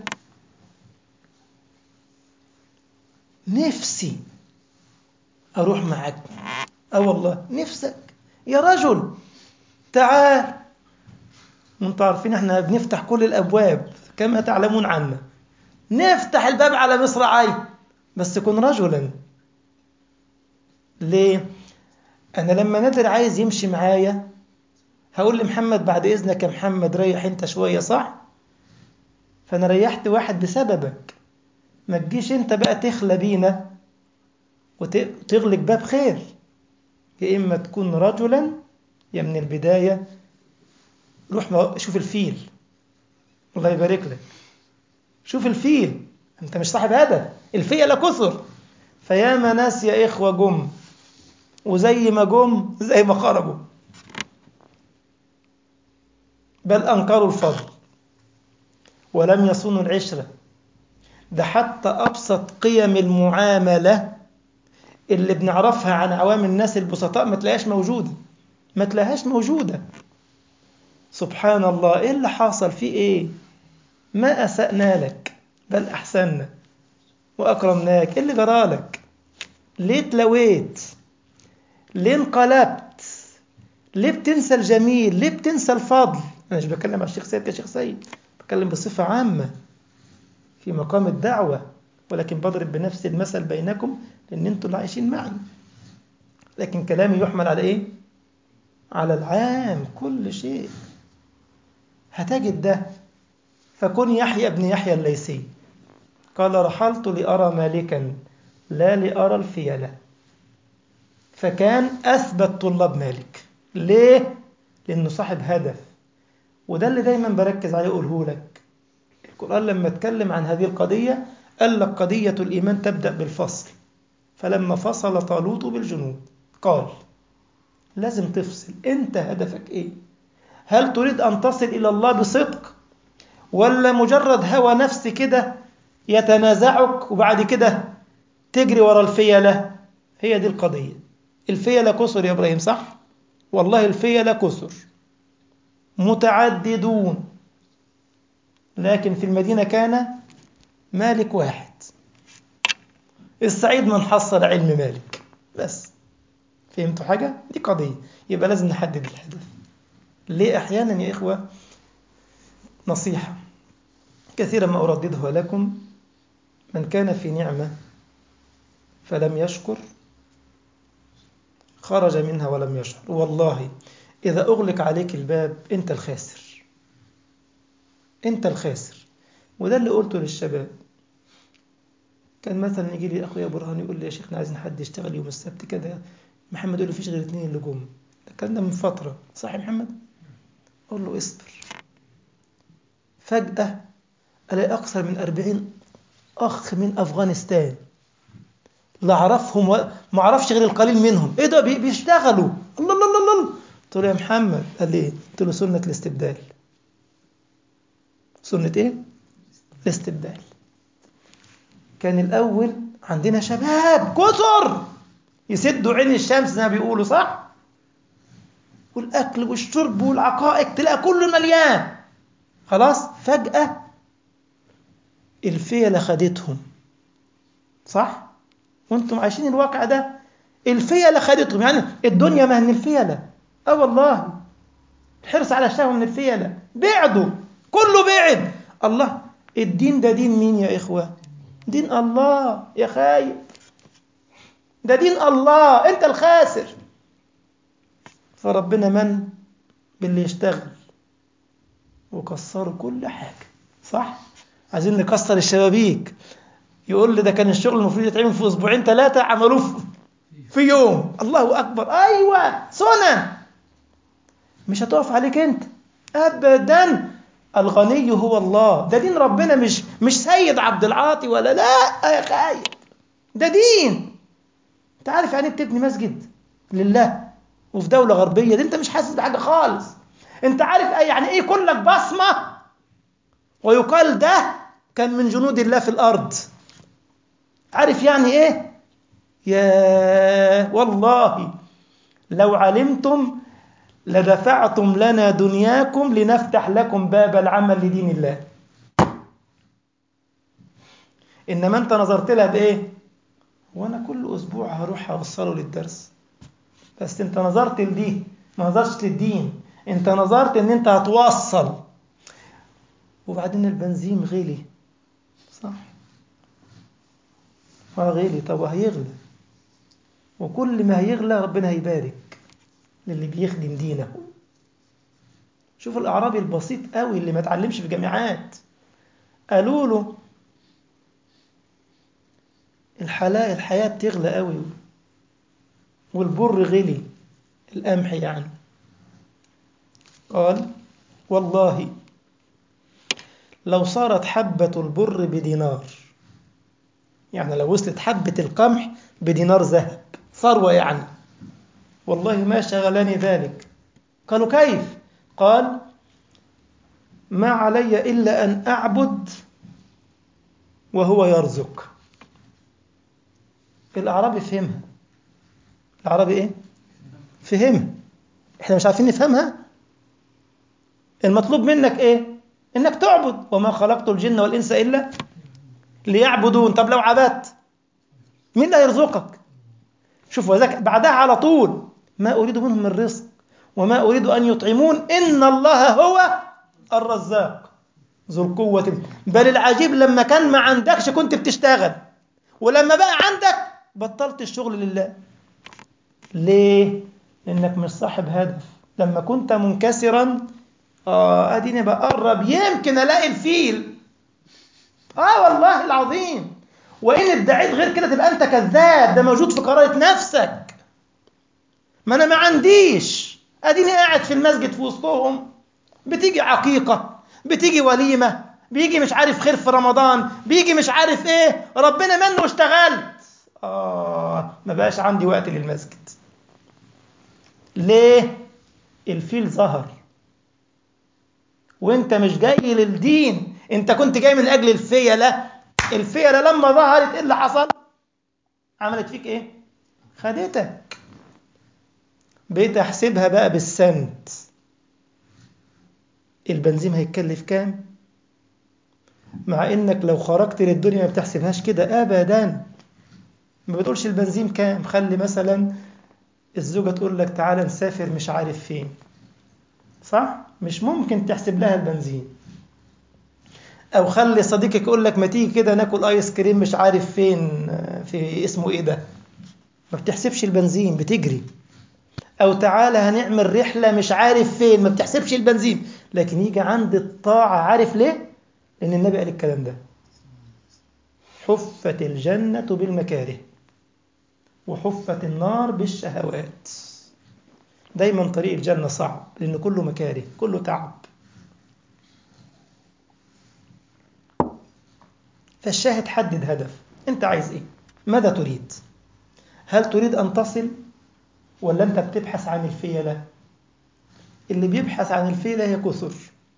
A: نفسي اروح معك اه والله نفسك يا رجل تعال وانتوا عارفين احنا بنفتح كل الابواب كما تعلمون عنا نفتح الباب على مصراعي بس كن رجلا ليه انا لما نادر عايز يمشي معايا هقول لمحمد بعد اذنك يا محمد ريح انت شويه صح فانا ريحت واحد بسببك ما تجيش انت بقى تخلى بينا وتغلق باب خير يا اما تكون رجلا يا من البدايه روح شوف الفيل الله يبارك لك شوف الفيل انت مش صاحب هدف الفيلة كثر فياما ناس يا اخوه جم وزي ما جم زي ما خرجوا بل انكروا الفضل ولم يصونوا العشره ده حتى ابسط قيم المعامله اللي بنعرفها عن عوام الناس البسطاء ما تلاقيهاش موجوده ما تلاقيهاش موجوده سبحان الله ايه اللي حاصل فيه ايه ما اسانا لك بل احسنا واكرمناك ايه اللي جرالك ليه تلويت ليه انقلبت ليه بتنسى الجميل ليه بتنسى الفضل انا مش بتكلم على الشيخ سيد كشيخ سيد بتكلم بصفه عامه في مقام الدعوه ولكن بضرب بنفس المثل بينكم لان انتوا اللي عايشين معي لكن كلامي يحمل على ايه على العام كل شيء هتجد ده فكن يحيى ابن يحيى الليثي قال رحلت لأرى مالكا لا لأرى الفيلة فكان أثبت طلاب مالك ليه؟ لأنه صاحب هدف وده اللي دايما بركز عليه أقوله لك القرآن لما اتكلم عن هذه القضية قال لك قضية الإيمان تبدأ بالفصل فلما فصل طالوت بالجنود قال لازم تفصل أنت هدفك إيه؟ هل تريد أن تصل إلى الله بصدق ولا مجرد هوى نفس كده يتنازعك وبعد كده تجري ورا الفيلة هي دي القضية الفيلة كسر يا إبراهيم صح؟ والله الفيلة كسر متعددون لكن في المدينة كان مالك واحد السعيد من حصل علم مالك بس فهمتوا حاجة؟ دي قضية يبقى لازم نحدد الهدف ليه أحيانا يا إخوة نصيحة كثيرا ما أرددها لكم من كان في نعمة فلم يشكر خرج منها ولم يشعر والله إذا أغلق عليك الباب أنت الخاسر أنت الخاسر وده اللي قلته للشباب كان مثلا يجي لي أخويا برهان يقول لي يا شيخنا عايزين حد يشتغل يوم السبت كده محمد يقول لي فيش غير اثنين اللي جم ده الكلام ده من فترة صح يا محمد؟ أقول له اصبر فجأة ألاقي أكثر من أربعين أخ من أفغانستان لا أعرفهم و... ما أعرفش غير القليل منهم إيه ده بي... بيشتغلوا الله الله الله الله قلت له يا محمد قال لي إيه؟ قلت له سنة الاستبدال سنة إيه؟ الاستبدال كان الأول عندنا شباب كثر يسدوا عين الشمس زي ما بيقولوا صح؟ والأكل والشرب والعقائق تلاقي كله مليان خلاص فجأة الفيلة خدتهم صح؟ وانتم عايشين الواقع ده الفيلة خدتهم يعني الدنيا ما من الفيلة اه والله الحرص على الشهوة من الفيلة بعدوا كله بعد الله الدين ده دين مين يا إخوة دين الله يا خايب ده دين الله انت الخاسر فربنا من باللي يشتغل وكسروا كل حاجة صح عايزين نكسر الشبابيك يقول لي ده كان الشغل المفروض يتعمل في اسبوعين ثلاثة عملوه في يوم الله اكبر ايوه سنة مش هتقف عليك انت ابدا الغني هو الله ده دين ربنا مش مش سيد عبد العاطي ولا لا يا خايب ده دين انت عارف يعني بتبني مسجد لله وفي دولة غربية دي انت مش حاسس بحاجة خالص انت عارف ايه يعني ايه يكون لك بصمة ويقال ده كان من جنود الله في الارض عارف يعني ايه يا والله لو علمتم لدفعتم لنا دنياكم لنفتح لكم باب العمل لدين الله انما انت نظرت لها بايه وانا كل اسبوع هروح اوصله للدرس بس انت نظرت لدي ما نظرتش للدين انت نظرت ان انت هتوصل وبعدين البنزين غلي صح اه غلي طب هيغلى وكل ما هيغلى ربنا هيبارك للي بيخدم دينه شوف الاعرابي البسيط قوي اللي ما اتعلمش في جامعات قالوا له الحلاقة الحياة بتغلى قوي والبر غلي القمح يعني قال والله لو صارت حبة البر بدينار يعني لو وصلت حبة القمح بدينار ذهب ثروة يعني والله ما شغلني ذلك قالوا كيف قال ما علي إلا أن أعبد وهو يرزق الأعرابي فهمها الأعرابي إيه؟ فهمها إحنا مش عارفين نفهمها المطلوب منك إيه؟ إنك تعبد وما خلقت الجن والإنس إلا ليعبدون طب لو عبدت مين اللي هيرزقك؟ شوف وذاك بعدها على طول ما أريد منهم من رزق وما أريد أن يطعمون إن الله هو الرزاق ذو القوة بل العجيب لما كان ما عندكش كنت بتشتغل ولما بقى عندك بطلت الشغل لله ليه؟ لأنك مش صاحب هدف لما كنت منكسرا آه أديني بقرب يمكن ألاقي الفيل آه والله العظيم وإن ادعيت غير كده تبقى أنت كذاب ده موجود في قرارة نفسك ما أنا ما عنديش أديني قاعد في المسجد في وسطهم بتيجي عقيقة بتيجي وليمة بيجي مش عارف خير في رمضان بيجي مش عارف ايه ربنا منه اشتغلت آه ما بقاش عندي وقت للمسجد ليه الفيل ظهر وانت مش جاي للدين انت كنت جاي من اجل الفيلة الفيلة لما ظهرت ايه اللي حصل عملت فيك ايه خدتك بقيت احسبها بقى بالسنت البنزين هيتكلف كام مع انك لو خرجت للدنيا ما بتحسبهاش كده ابدا ما بتقولش البنزين كام خلي مثلا الزوجة تقول لك تعالى نسافر مش عارف فين صح مش ممكن تحسب لها البنزين او خلي صديقك يقول لك ما تيجي كده ناكل ايس كريم مش عارف فين في اسمه ايه ده ما بتحسبش البنزين بتجري او تعالى هنعمل رحلة مش عارف فين ما بتحسبش البنزين لكن يجي عند الطاعة عارف ليه لأن النبي قال الكلام ده حفت الجنة بالمكاره وحفت النار بالشهوات دايما طريق الجنة صعب لأن كله مكاره كله تعب فالشاهد حدد هدف أنت عايز إيه ماذا تريد هل تريد أن تصل ولا أنت بتبحث عن الفيلة اللي بيبحث عن الفيلة هي كثر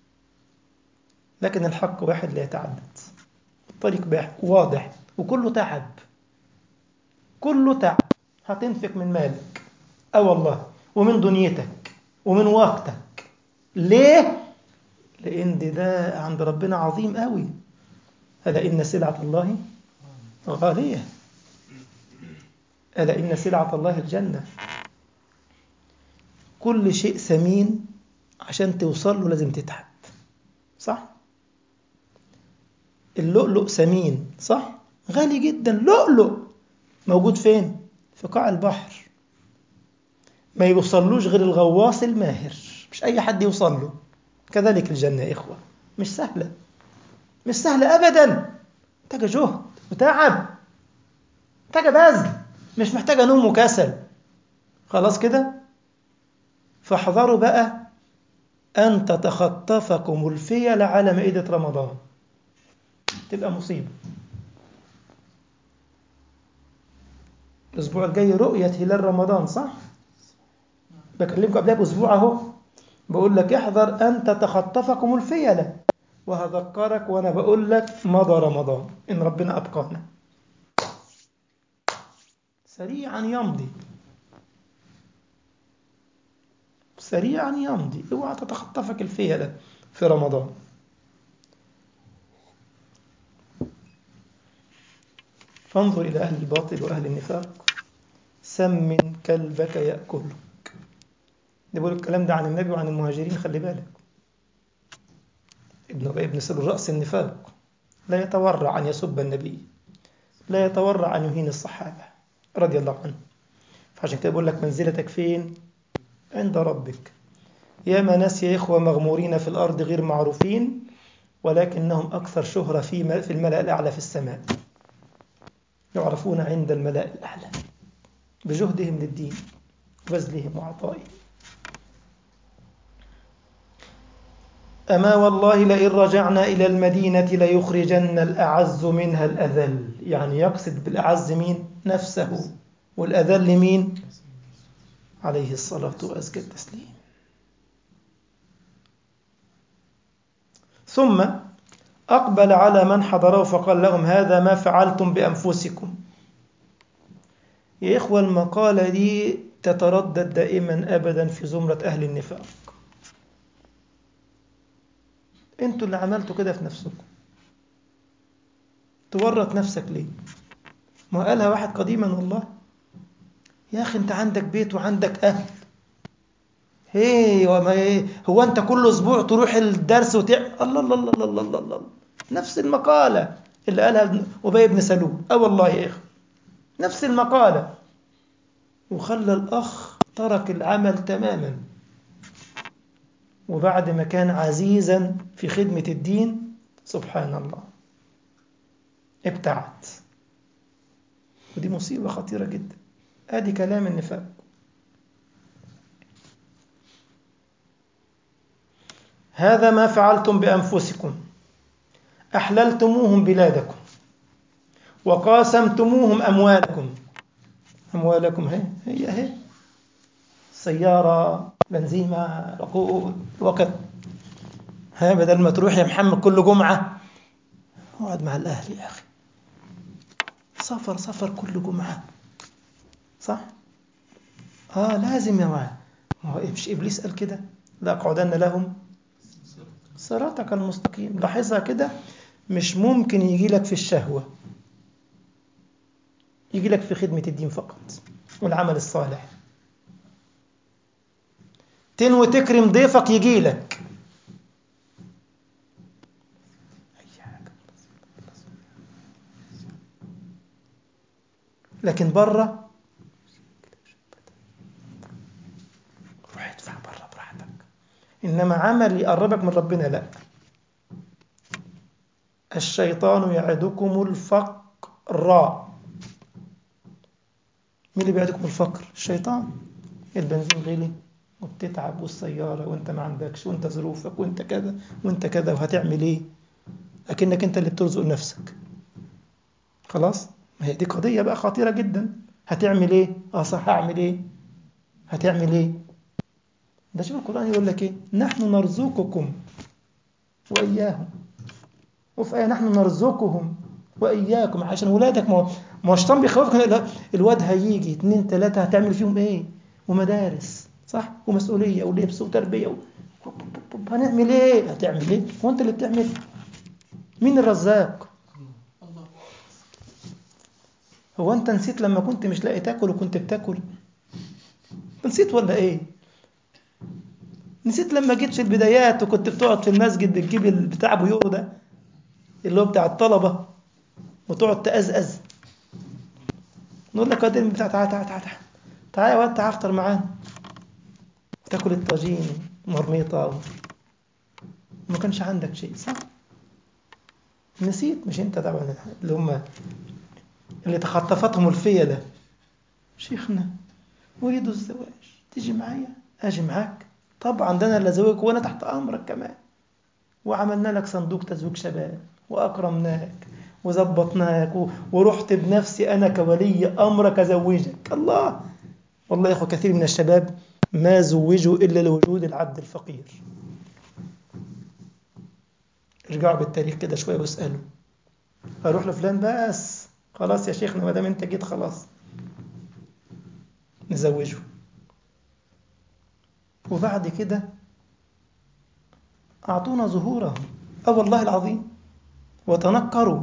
A: لكن الحق واحد لا يتعدد الطريق واضح وكله تعب كله تعب هتنفق من مالك اه والله ومن دنيتك ومن وقتك ليه لان ده عند ربنا عظيم قوي ألا إن سلعة الله غالية ألا إن سلعة الله الجنة كل شيء ثمين عشان توصل له لازم تتعب صح اللؤلؤ ثمين صح غالي جدا لؤلؤ موجود فين في قاع البحر ما يوصلوش غير الغواص الماهر مش اي حد يوصل له كذلك الجنه يا اخوه مش سهله مش سهله ابدا محتاجه جهد وتعب محتاجه بذل مش محتاجه نوم وكسل خلاص كده فاحذروا بقى أن تتخطفكم الفيل على مائدة رمضان تبقى مصيبة الأسبوع الجاي رؤية هلال رمضان صح؟ بكلمكم قبلها بأسبوع أهو بقول لك احذر أن تتخطفكم الفيلة وهذكرك وأنا بقول لك مضى رمضان إن ربنا أبقانا سريعا يمضي سريعا يمضي اوعى تتخطفك الفيلة في رمضان فانظر إلى أهل الباطل وأهل النفاق سمن كلبك يأكلك ده بيقول الكلام ده عن النبي وعن المهاجرين خلي بالك ابن أبي ابن سلول رأس النفاق لا يتورع أن يسب النبي لا يتورع أن يهين الصحابة رضي الله عنه فعشان كده بقول لك منزلتك فين عند ربك يا ما ناس يا إخوة مغمورين في الأرض غير معروفين ولكنهم أكثر شهرة في في الملأ الأعلى في السماء يعرفون عند الملأ الأعلى بجهدهم للدين وبذلهم وعطائهم أما والله لئن رجعنا إلى المدينة ليخرجن الأعز منها الأذل يعني يقصد بالأعز مين نفسه والأذل مين عليه الصلاة وأزكى التسليم ثم أقبل على من حضره فقال لهم هذا ما فعلتم بأنفسكم يا إخوة المقالة دي تتردد دائما أبدا في زمرة أهل النفاق انتوا اللي عملتوا كده في نفسكم تورط نفسك ليه ما قالها واحد قديما والله يا أخي أنت عندك بيت وعندك أهل هي وما هي هو أنت كل أسبوع تروح الدرس وتعمل الله الله الله الله الله الله نفس المقالة اللي قالها أبي بن سلول أه والله يا أخي نفس المقالة وخلى الأخ ترك العمل تماما وبعد ما كان عزيزا في خدمة الدين سبحان الله ابتعد ودي مصيبة خطيرة جدا ادي كلام النفاق هذا ما فعلتم بأنفسكم أحللتموهم بلادكم وقاسمتموهم أموالكم أموالكم هي هي هي سيارة بنزيمة رقود وقت ها بدل ما تروح يا محمد كل جمعة اقعد مع الأهل يا أخي سفر سفر كل جمعة صح؟ آه لازم يا معاه ما هو مش إبليس قال كده لأقعدن لهم صراطك المستقيم لاحظها كده مش ممكن يجي لك في الشهوة يجي لك في خدمة الدين فقط والعمل الصالح تنوي تكرم ضيفك يجي لك لكن بره روح ادفع بره براحتك انما عمل يقربك من ربنا لا الشيطان يعدكم الفقر مين اللي بيعدكم الفقر الشيطان البنزين غلي وبتتعب والسيارة وانت ما عندكش وانت ظروفك وانت كذا وانت كذا وهتعمل ايه اكنك انت اللي بترزق نفسك خلاص ما هي دي قضية بقى خطيرة جدا هتعمل ايه اه صح هعمل ايه هتعمل ايه ده شوف القرآن يقول لك ايه نحن نرزقكم وإياهم وفي آية نحن نرزقهم وإياكم عشان ولادك ما ما الشيطان بيخوفك الواد هيجي اتنين تلاتة هتعمل فيهم ايه ومدارس صح ومسؤولية ولبس وتربية و... هنعمل ايه هتعمل ايه هو انت اللي بتعمل مين الرزاق هو انت نسيت لما كنت مش لاقي تاكل وكنت بتاكل نسيت ولا ايه نسيت لما جيت في البدايات وكنت بتقعد في المسجد بتجيب بتاع ابو يورو ده اللي هو بتاع الطلبة وتقعد تأزأز نقول لك قدم بتاع تعال تعال تعال تعال يا واد تعال افطر معانا تاكل الطاجين مرميطة ما كانش عندك شيء صح نسيت مش انت طبعا اللي هم اللي تخطفتهم الفيلة شيخنا أريد الزواج تيجي معايا أجي معاك طبعا ده أنا اللي أزوجك وأنا تحت أمرك كمان وعملنا لك صندوق تزويج شباب وأكرمناك وظبطناك ورحت بنفسي أنا كولي أمرك أزوجك الله والله يا أخو كثير من الشباب ما زوجوا إلا لوجود العبد الفقير ارجعوا بالتاريخ كده شوية واسألوا أروح لفلان بس خلاص يا شيخنا ما دام أنت جيت خلاص نزوجه وبعد كده أعطونا ظهورهم أه والله العظيم وتنكروا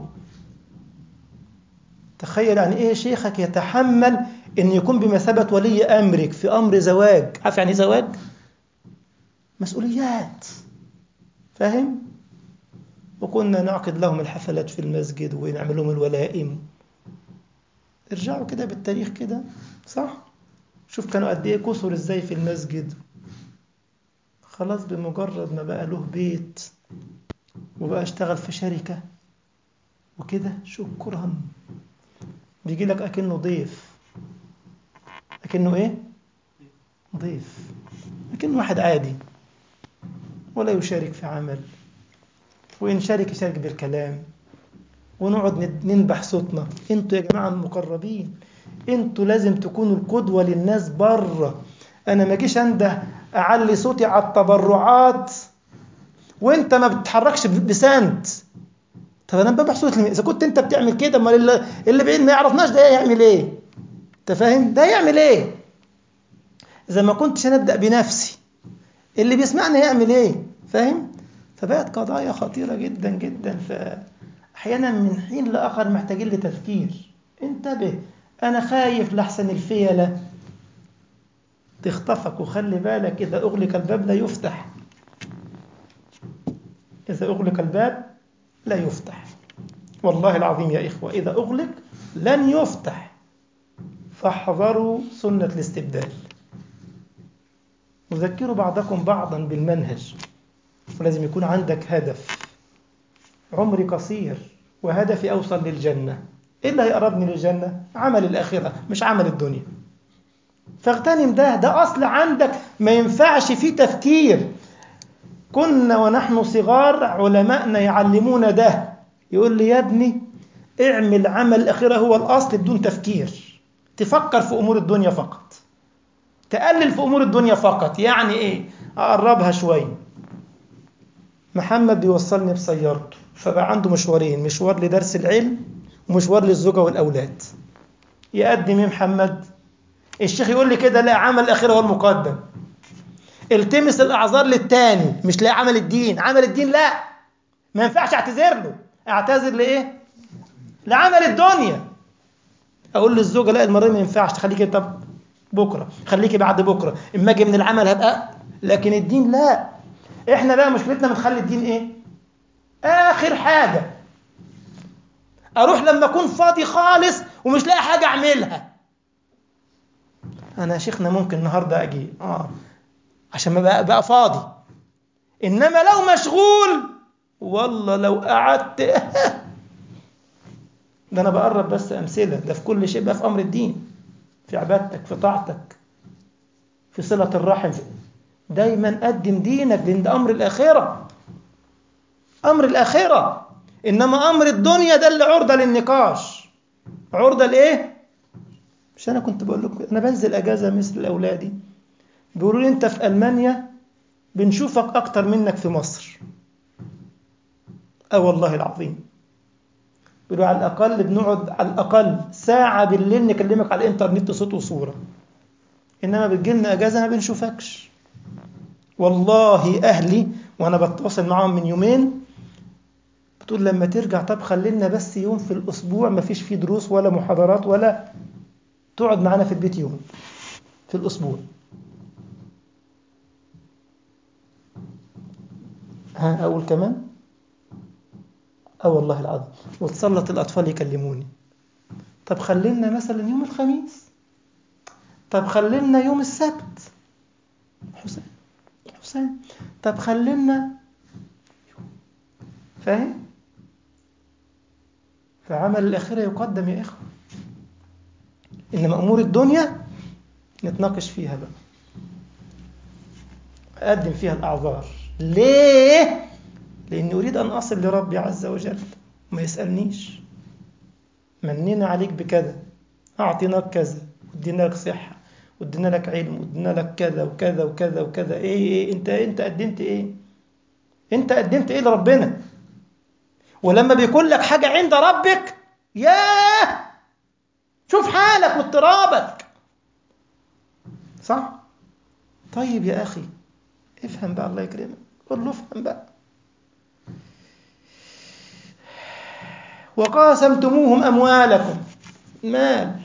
A: تخيل يعني إيه شيخك يتحمل إن يكون بمثابة ولي أمرك في أمر زواج عارف يعني زواج؟ مسؤوليات فاهم؟ وكنا نعقد لهم الحفلات في المسجد ونعمل لهم الولائم ارجعوا كده بالتاريخ كده صح؟ شوف كانوا قد ايه كثر ازاي في المسجد خلاص بمجرد ما بقى له بيت وبقى اشتغل في شركة وكده شكرا بيجي لك أكنه ضيف أكنه إيه؟ ضيف أكنه واحد عادي ولا يشارك في عمل وإن شارك يشارك بالكلام ونقعد ننبح صوتنا انتوا يا جماعة المقربين انتوا لازم تكونوا القدوة للناس بره انا ما اجيش انده اعلي صوتي على التبرعات وانت ما بتتحركش بسنت طب انا بنبح صوتي اذا كنت انت بتعمل كده امال اللي, اللي بعيد ما يعرفناش ده يعمل ايه انت فاهم ده يعمل ايه اذا ما كنتش انا ابدا بنفسي اللي بيسمعني يعمل ايه فاهم فبقت قضايا خطيره جدا جدا فاحيانا من حين لاخر محتاجين لتفكير انتبه انا خايف لحسن الفيله تخطفك وخلي بالك اذا اغلق الباب لا يفتح اذا اغلق الباب لا يفتح والله العظيم يا اخوه اذا اغلق لن يفتح فاحذروا سنه الاستبدال وذكروا بعضكم بعضا بالمنهج ولازم يكون عندك هدف عمري قصير وهدفي اوصل للجنه ايه اللي هيقربني للجنه عمل الاخره مش عمل الدنيا فاغتنم ده ده اصل عندك ما ينفعش فيه تفكير كنا ونحن صغار علماءنا يعلمونا ده يقول لي يا ابني اعمل عمل الاخره هو الاصل بدون تفكير تفكر في امور الدنيا فقط تقلل في امور الدنيا فقط يعني ايه اقربها شويه محمد بيوصلني بسيارته فبقى عنده مشوارين مشوار لدرس العلم ومشوار للزوجه والاولاد يقدم ايه محمد الشيخ يقول لي كده لا عمل الاخره هو المقدم التمس الاعذار للتاني مش لا عمل الدين عمل الدين لا ما ينفعش اعتذر له اعتذر لايه لعمل الدنيا اقول للزوجه لا المره ما ينفعش تخليكي طب بكره خليكي بعد بكره اما اجي من العمل هبقى لكن الدين لا احنا بقى مشكلتنا بنخلي الدين ايه اخر حاجه اروح لما اكون فاضي خالص ومش لاقي حاجه اعملها انا يا شيخنا ممكن النهارده اجي اه عشان ما بقى, بقى فاضي انما لو مشغول والله لو قعدت ده انا بقرب بس امثله ده في كل شيء بقى في امر الدين في عبادتك في طاعتك في صله الرحم دايما قدم دينك لان ده امر الاخره امر الاخره انما امر الدنيا ده اللي عرضه للنقاش عرضه لايه مش انا كنت بقول لكم انا بنزل اجازه مثل اولادي بيقولوا لي انت في المانيا بنشوفك اكتر منك في مصر اه والله العظيم بيقولوا على الاقل بنقعد على الاقل ساعه بالليل نكلمك على الانترنت صوت وصوره انما بتجيلنا اجازه ما بنشوفكش والله اهلي وانا بتواصل معاهم من يومين بتقول لما ترجع طب خلينا بس يوم في الاسبوع ما فيش فيه دروس ولا محاضرات ولا تقعد معانا في البيت يوم في الاسبوع ها اقول كمان اه والله العظيم وتسلط الاطفال يكلموني طب خلينا مثلا يوم الخميس طب خلينا يوم السبت حسين حسين طب خلينا فاهم فعمل الآخرة يقدم يا إخوة إنما أمور الدنيا نتناقش فيها بقى أقدم فيها الأعذار ليه؟ لأني أريد أن أصل لربي عز وجل ما يسألنيش مننا عليك بكذا أعطيناك كذا وديناك صحة وادينا لك علم وادينا لك كذا وكذا وكذا وكذا ايه ايه انت انت قدمت ايه انت قدمت ايه لربنا ولما بيكون لك حاجة عند ربك ياه شوف حالك واضطرابك صح طيب يا أخي افهم بقى الله يكرمك قول له افهم بقى وقاسمتموهم أموالكم مال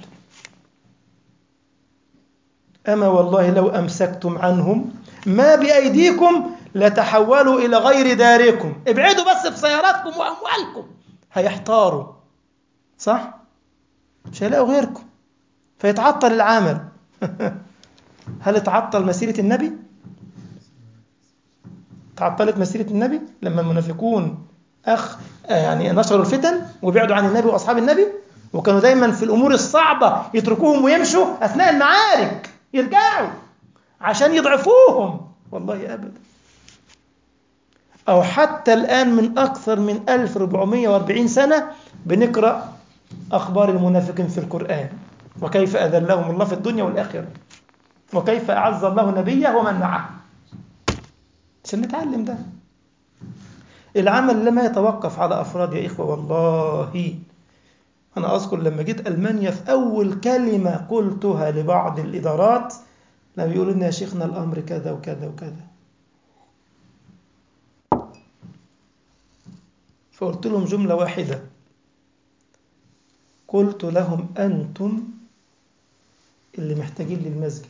A: أما والله لو أمسكتم عنهم ما بأيديكم لتحولوا إلى غير داركم ابعدوا بس بسياراتكم وأموالكم هيحتاروا صح؟ مش هيلاقوا غيركم فيتعطل العمل هل تعطل مسيرة النبي؟ تعطلت مسيرة النبي لما المنافقون أخ يعني نشروا الفتن وبعدوا عن النبي وأصحاب النبي وكانوا دايما في الأمور الصعبة يتركوهم ويمشوا أثناء المعارك يرجعوا عشان يضعفوهم والله أبدا أو حتى الآن من أكثر من 1440 سنة بنقرأ أخبار المنافقين في القرآن وكيف أذلهم الله في الدنيا والآخرة وكيف أعز الله نبيه ومن معه عشان نتعلم ده العمل لما يتوقف على أفراد يا إخوة والله أنا أذكر لما جيت ألمانيا في أول كلمة قلتها لبعض الإدارات لما يقولوا لنا يا شيخنا الأمر كذا وكذا وكذا فقلت لهم جملة واحدة قلت لهم أنتم اللي محتاجين للمسجد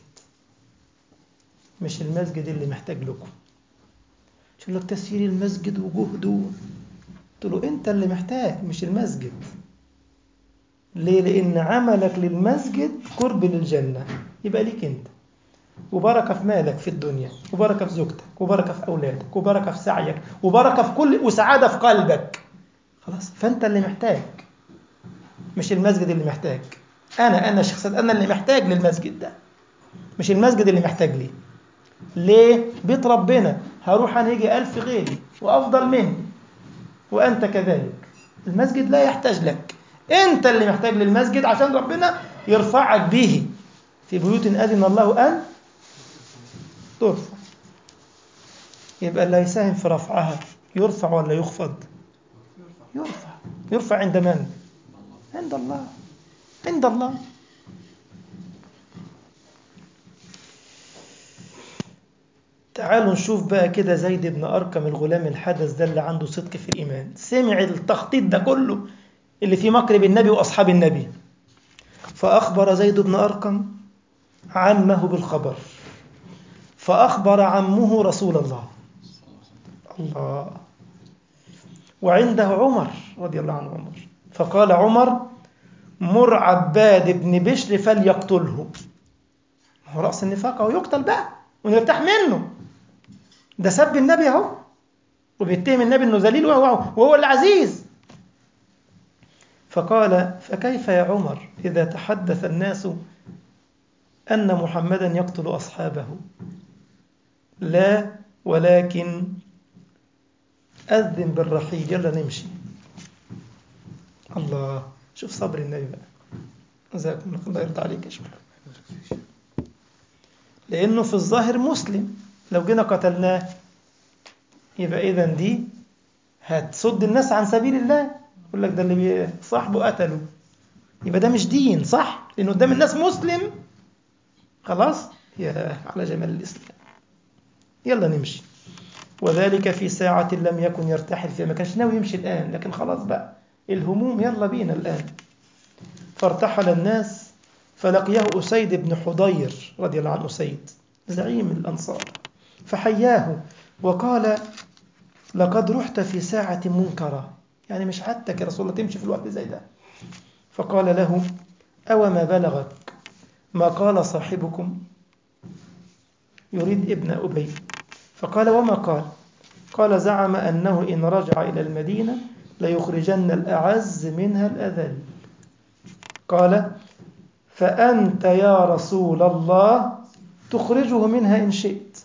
A: مش المسجد اللي محتاج لكم مش لك تسيير المسجد وجهده قلت له أنت اللي محتاج مش المسجد ليه؟ لأن عملك للمسجد قرب للجنة يبقى ليك أنت وبركة في مالك في الدنيا وبركة في زوجتك وبركة في أولادك وبركة في سعيك وبركة في كل وسعادة في قلبك خلاص فأنت اللي محتاج مش المسجد اللي محتاج أنا أنا شخصيا أنا اللي محتاج للمسجد ده مش المسجد اللي محتاج لي ليه؟ بيت ربنا هروح أنا يجي ألف غيري وأفضل مني وأنت كذلك المسجد لا يحتاج لك أنت اللي محتاج للمسجد عشان ربنا يرفعك به في بيوت أذن الله أن ترفع يبقى اللي يساهم في رفعها يرفع ولا يخفض يرفع يرفع عند من عند الله عند الله تعالوا نشوف بقى كده زيد بن أركم الغلام الحدث ده اللي عنده صدق في الإيمان سمع التخطيط ده كله اللي في مقرب النبي وأصحاب النبي فأخبر زيد بن أركم عمه بالخبر فأخبر عمه رسول الله الله وعنده عمر رضي الله عنه عمر فقال عمر مر عباد بن بشر فليقتله هو رأس النفاق أو يقتل بقى ونرتاح منه ده سب النبي اهو وبيتهم النبي انه ذليل وهو العزيز فقال فكيف يا عمر إذا تحدث الناس أن محمدا يقتل أصحابه لا ولكن أذن بالرحيل يلا نمشي الله شوف صبر النبي بقى جزاكم الله يرضى عليك يا شيخ لأنه في الظاهر مسلم لو جينا قتلناه يبقى إذا دي هتصد الناس عن سبيل الله يقول لك ده اللي صاحبه قتله يبقى ده مش دين صح لأنه قدام الناس مسلم خلاص يا على جمال الإسلام يلا نمشي وذلك في ساعة لم يكن يرتحل فيها ما كانش ناوي يمشي الآن لكن خلاص بقى الهموم يلا بينا الآن فارتحل الناس فلقيه أسيد بن حضير رضي الله عنه أسيد زعيم الأنصار فحياه وقال لقد رحت في ساعة منكرة يعني مش عادتك يا رسول الله تمشي في الوقت زي ده فقال له أو ما بلغك ما قال صاحبكم يريد ابن أبي فقال وما قال قال زعم أنه إن رجع إلى المدينة ليخرجن الأعز منها الأذل قال فأنت يا رسول الله تخرجه منها إن شئت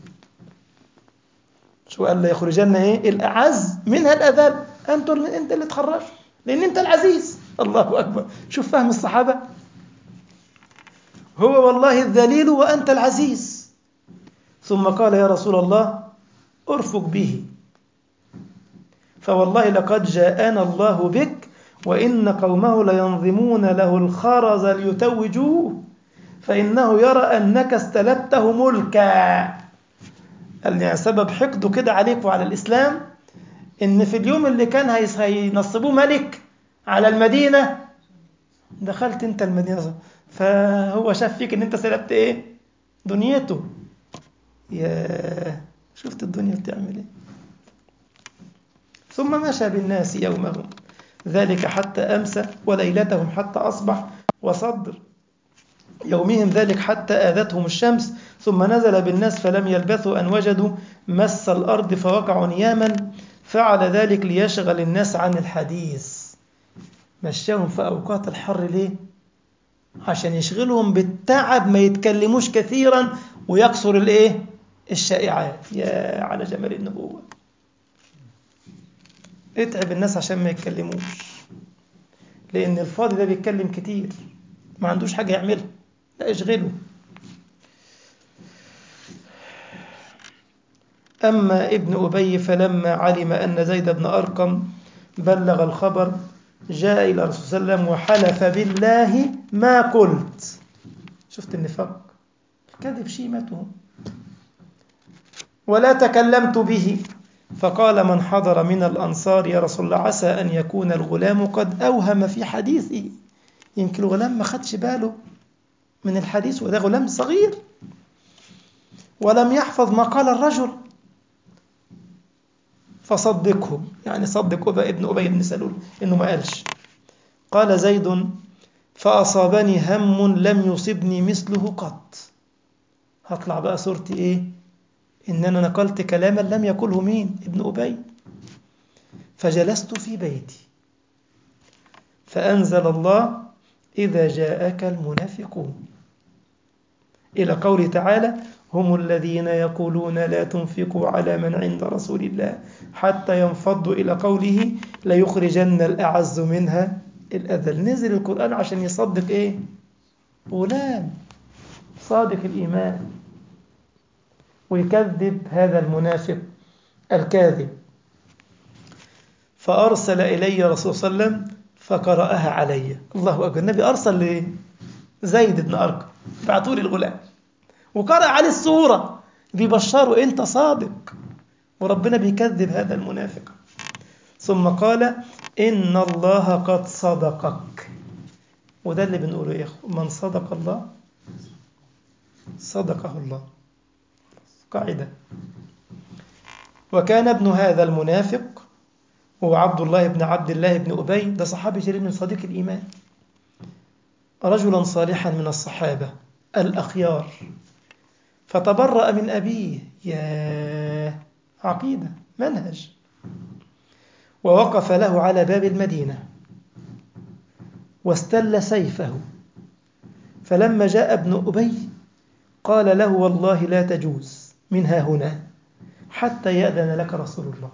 A: شو قال ليخرجن إيه الأعز منها الأذل أنت اللي أنت اللي تخرج لأن أنت العزيز الله أكبر شوف فهم الصحابة هو والله الذليل وأنت العزيز ثم قال يا رسول الله أرفق به فوالله لقد جاءنا الله بك وإن قومه لينظمون له الخرز ليتوجوه فإنه يرى أنك استلبته ملكا قال يعني سبب حقده كده عليك وعلى الإسلام إن في اليوم اللي كان هينصبوه ملك على المدينة دخلت أنت المدينة فهو شاف فيك إن أنت سلبت إيه دنيته يا شفت الدنيا بتعمل إيه ثم مشى بالناس يومهم ذلك حتى أمسى وليلتهم حتى أصبح وصدر يومهم ذلك حتى آذتهم الشمس ثم نزل بالناس فلم يلبثوا أن وجدوا مس الأرض فوقعوا نياما فعل ذلك ليشغل الناس عن الحديث مشاهم في أوقات الحر ليه؟ عشان يشغلهم بالتعب ما يتكلموش كثيرا ويكسر الايه؟ الشائعات يا على جمال النبوة اتعب الناس عشان ما يتكلموش لأن الفاضي ده بيتكلم كتير ما عندوش حاجة يعملها لا اشغله أما ابن أبي فلما علم أن زيد بن أرقم بلغ الخبر جاء إلى الرسول صلى الله عليه وسلم وحلف بالله ما قلت شفت النفاق الكذب شيمته ولا تكلمت به فقال من حضر من الأنصار يا رسول الله عسى أن يكون الغلام قد أوهم في حديثه يمكن الغلام ما خدش باله من الحديث وده غلام صغير ولم يحفظ ما قال الرجل فصدقه يعني صدق أبا ابن أبي بن سلول إنه ما قالش قال زيد فأصابني هم لم يصبني مثله قط هطلع بقى صورتي إيه إن أنا نقلت كلاما لم يقله مين ابن أبي فجلست في بيتي فأنزل الله إذا جاءك المنافقون إلى قوله تعالى هم الذين يقولون لا تنفقوا على من عند رسول الله حتى ينفضوا إلى قوله ليخرجن الأعز منها الأذل نزل القرآن عشان يصدق إيه غلام صادق الإيمان ويكذب هذا المنافق الكاذب فأرسل إلي رسول صلى الله عليه وسلم فقرأها علي الله أكبر النبي أرسل لزيد بن أرقم بعتوا لي الغلام وقرأ عليه السورة بيبشره أنت صادق وربنا بيكذب هذا المنافق ثم قال إن الله قد صدقك وده اللي بنقوله يا أخو من صدق الله صدقه الله قاعدة وكان ابن هذا المنافق هو عبد الله بن عبد الله بن أبي ده صحابي جليل من صديق الإيمان رجلا صالحا من الصحابة الأخيار فتبرأ من أبيه يا عقيدة منهج ووقف له على باب المدينة واستل سيفه فلما جاء ابن أبي قال له والله لا تجوز منها هنا حتى يأذن لك رسول الله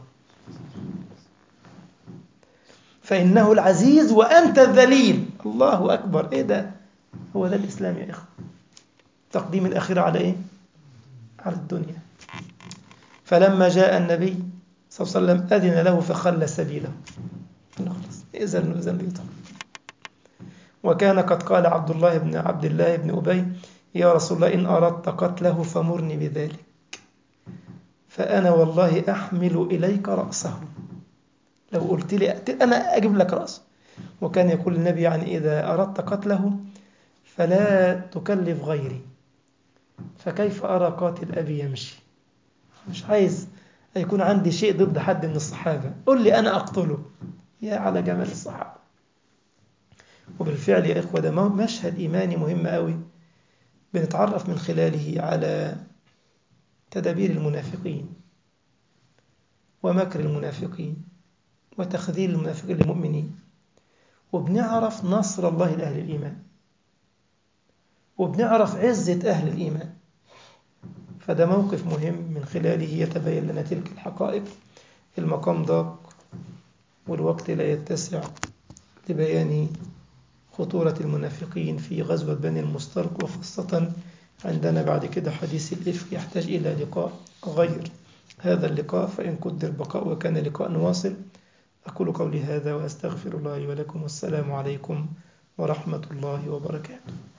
A: فإنه العزيز وأنت الذليل الله أكبر إيه ده هو ده الإسلام يا إخوة تقديم الأخير على إيه على الدنيا فلما جاء النبي صلى الله عليه وسلم أذن له فخلى سبيله خلاص إذن إذن يطلع وكان قد قال عبد الله بن عبد الله بن أبي يا رسول الله إن أردت قتله فمرني بذلك فأنا والله أحمل إليك رأسه لو قلت لي أنا أجيب لك رأسه وكان يقول النبي يعني إذا أردت قتله فلا تكلف غيري فكيف أرى قاتل أبي يمشي مش عايز يكون عندي شيء ضد حد من الصحابة قل لي أنا أقتله يا على جمال الصحابة وبالفعل يا إخوة ده مشهد إيماني مهم قوي بنتعرف من خلاله على تدابير المنافقين ومكر المنافقين وتخذيل المنافقين للمؤمنين وبنعرف نصر الله لأهل الإيمان وبنعرف عزة أهل الإيمان فده موقف مهم من خلاله يتبين لنا تلك الحقائق المقام ضاق والوقت لا يتسع لبيان خطورة المنافقين في غزوة بني المصطلق وخاصة عندنا بعد كده حديث الإفك يحتاج إلى لقاء غير هذا اللقاء فإن قدر بقاء وكان لقاء واصل أقول قولي هذا وأستغفر الله لي ولكم والسلام عليكم ورحمة الله وبركاته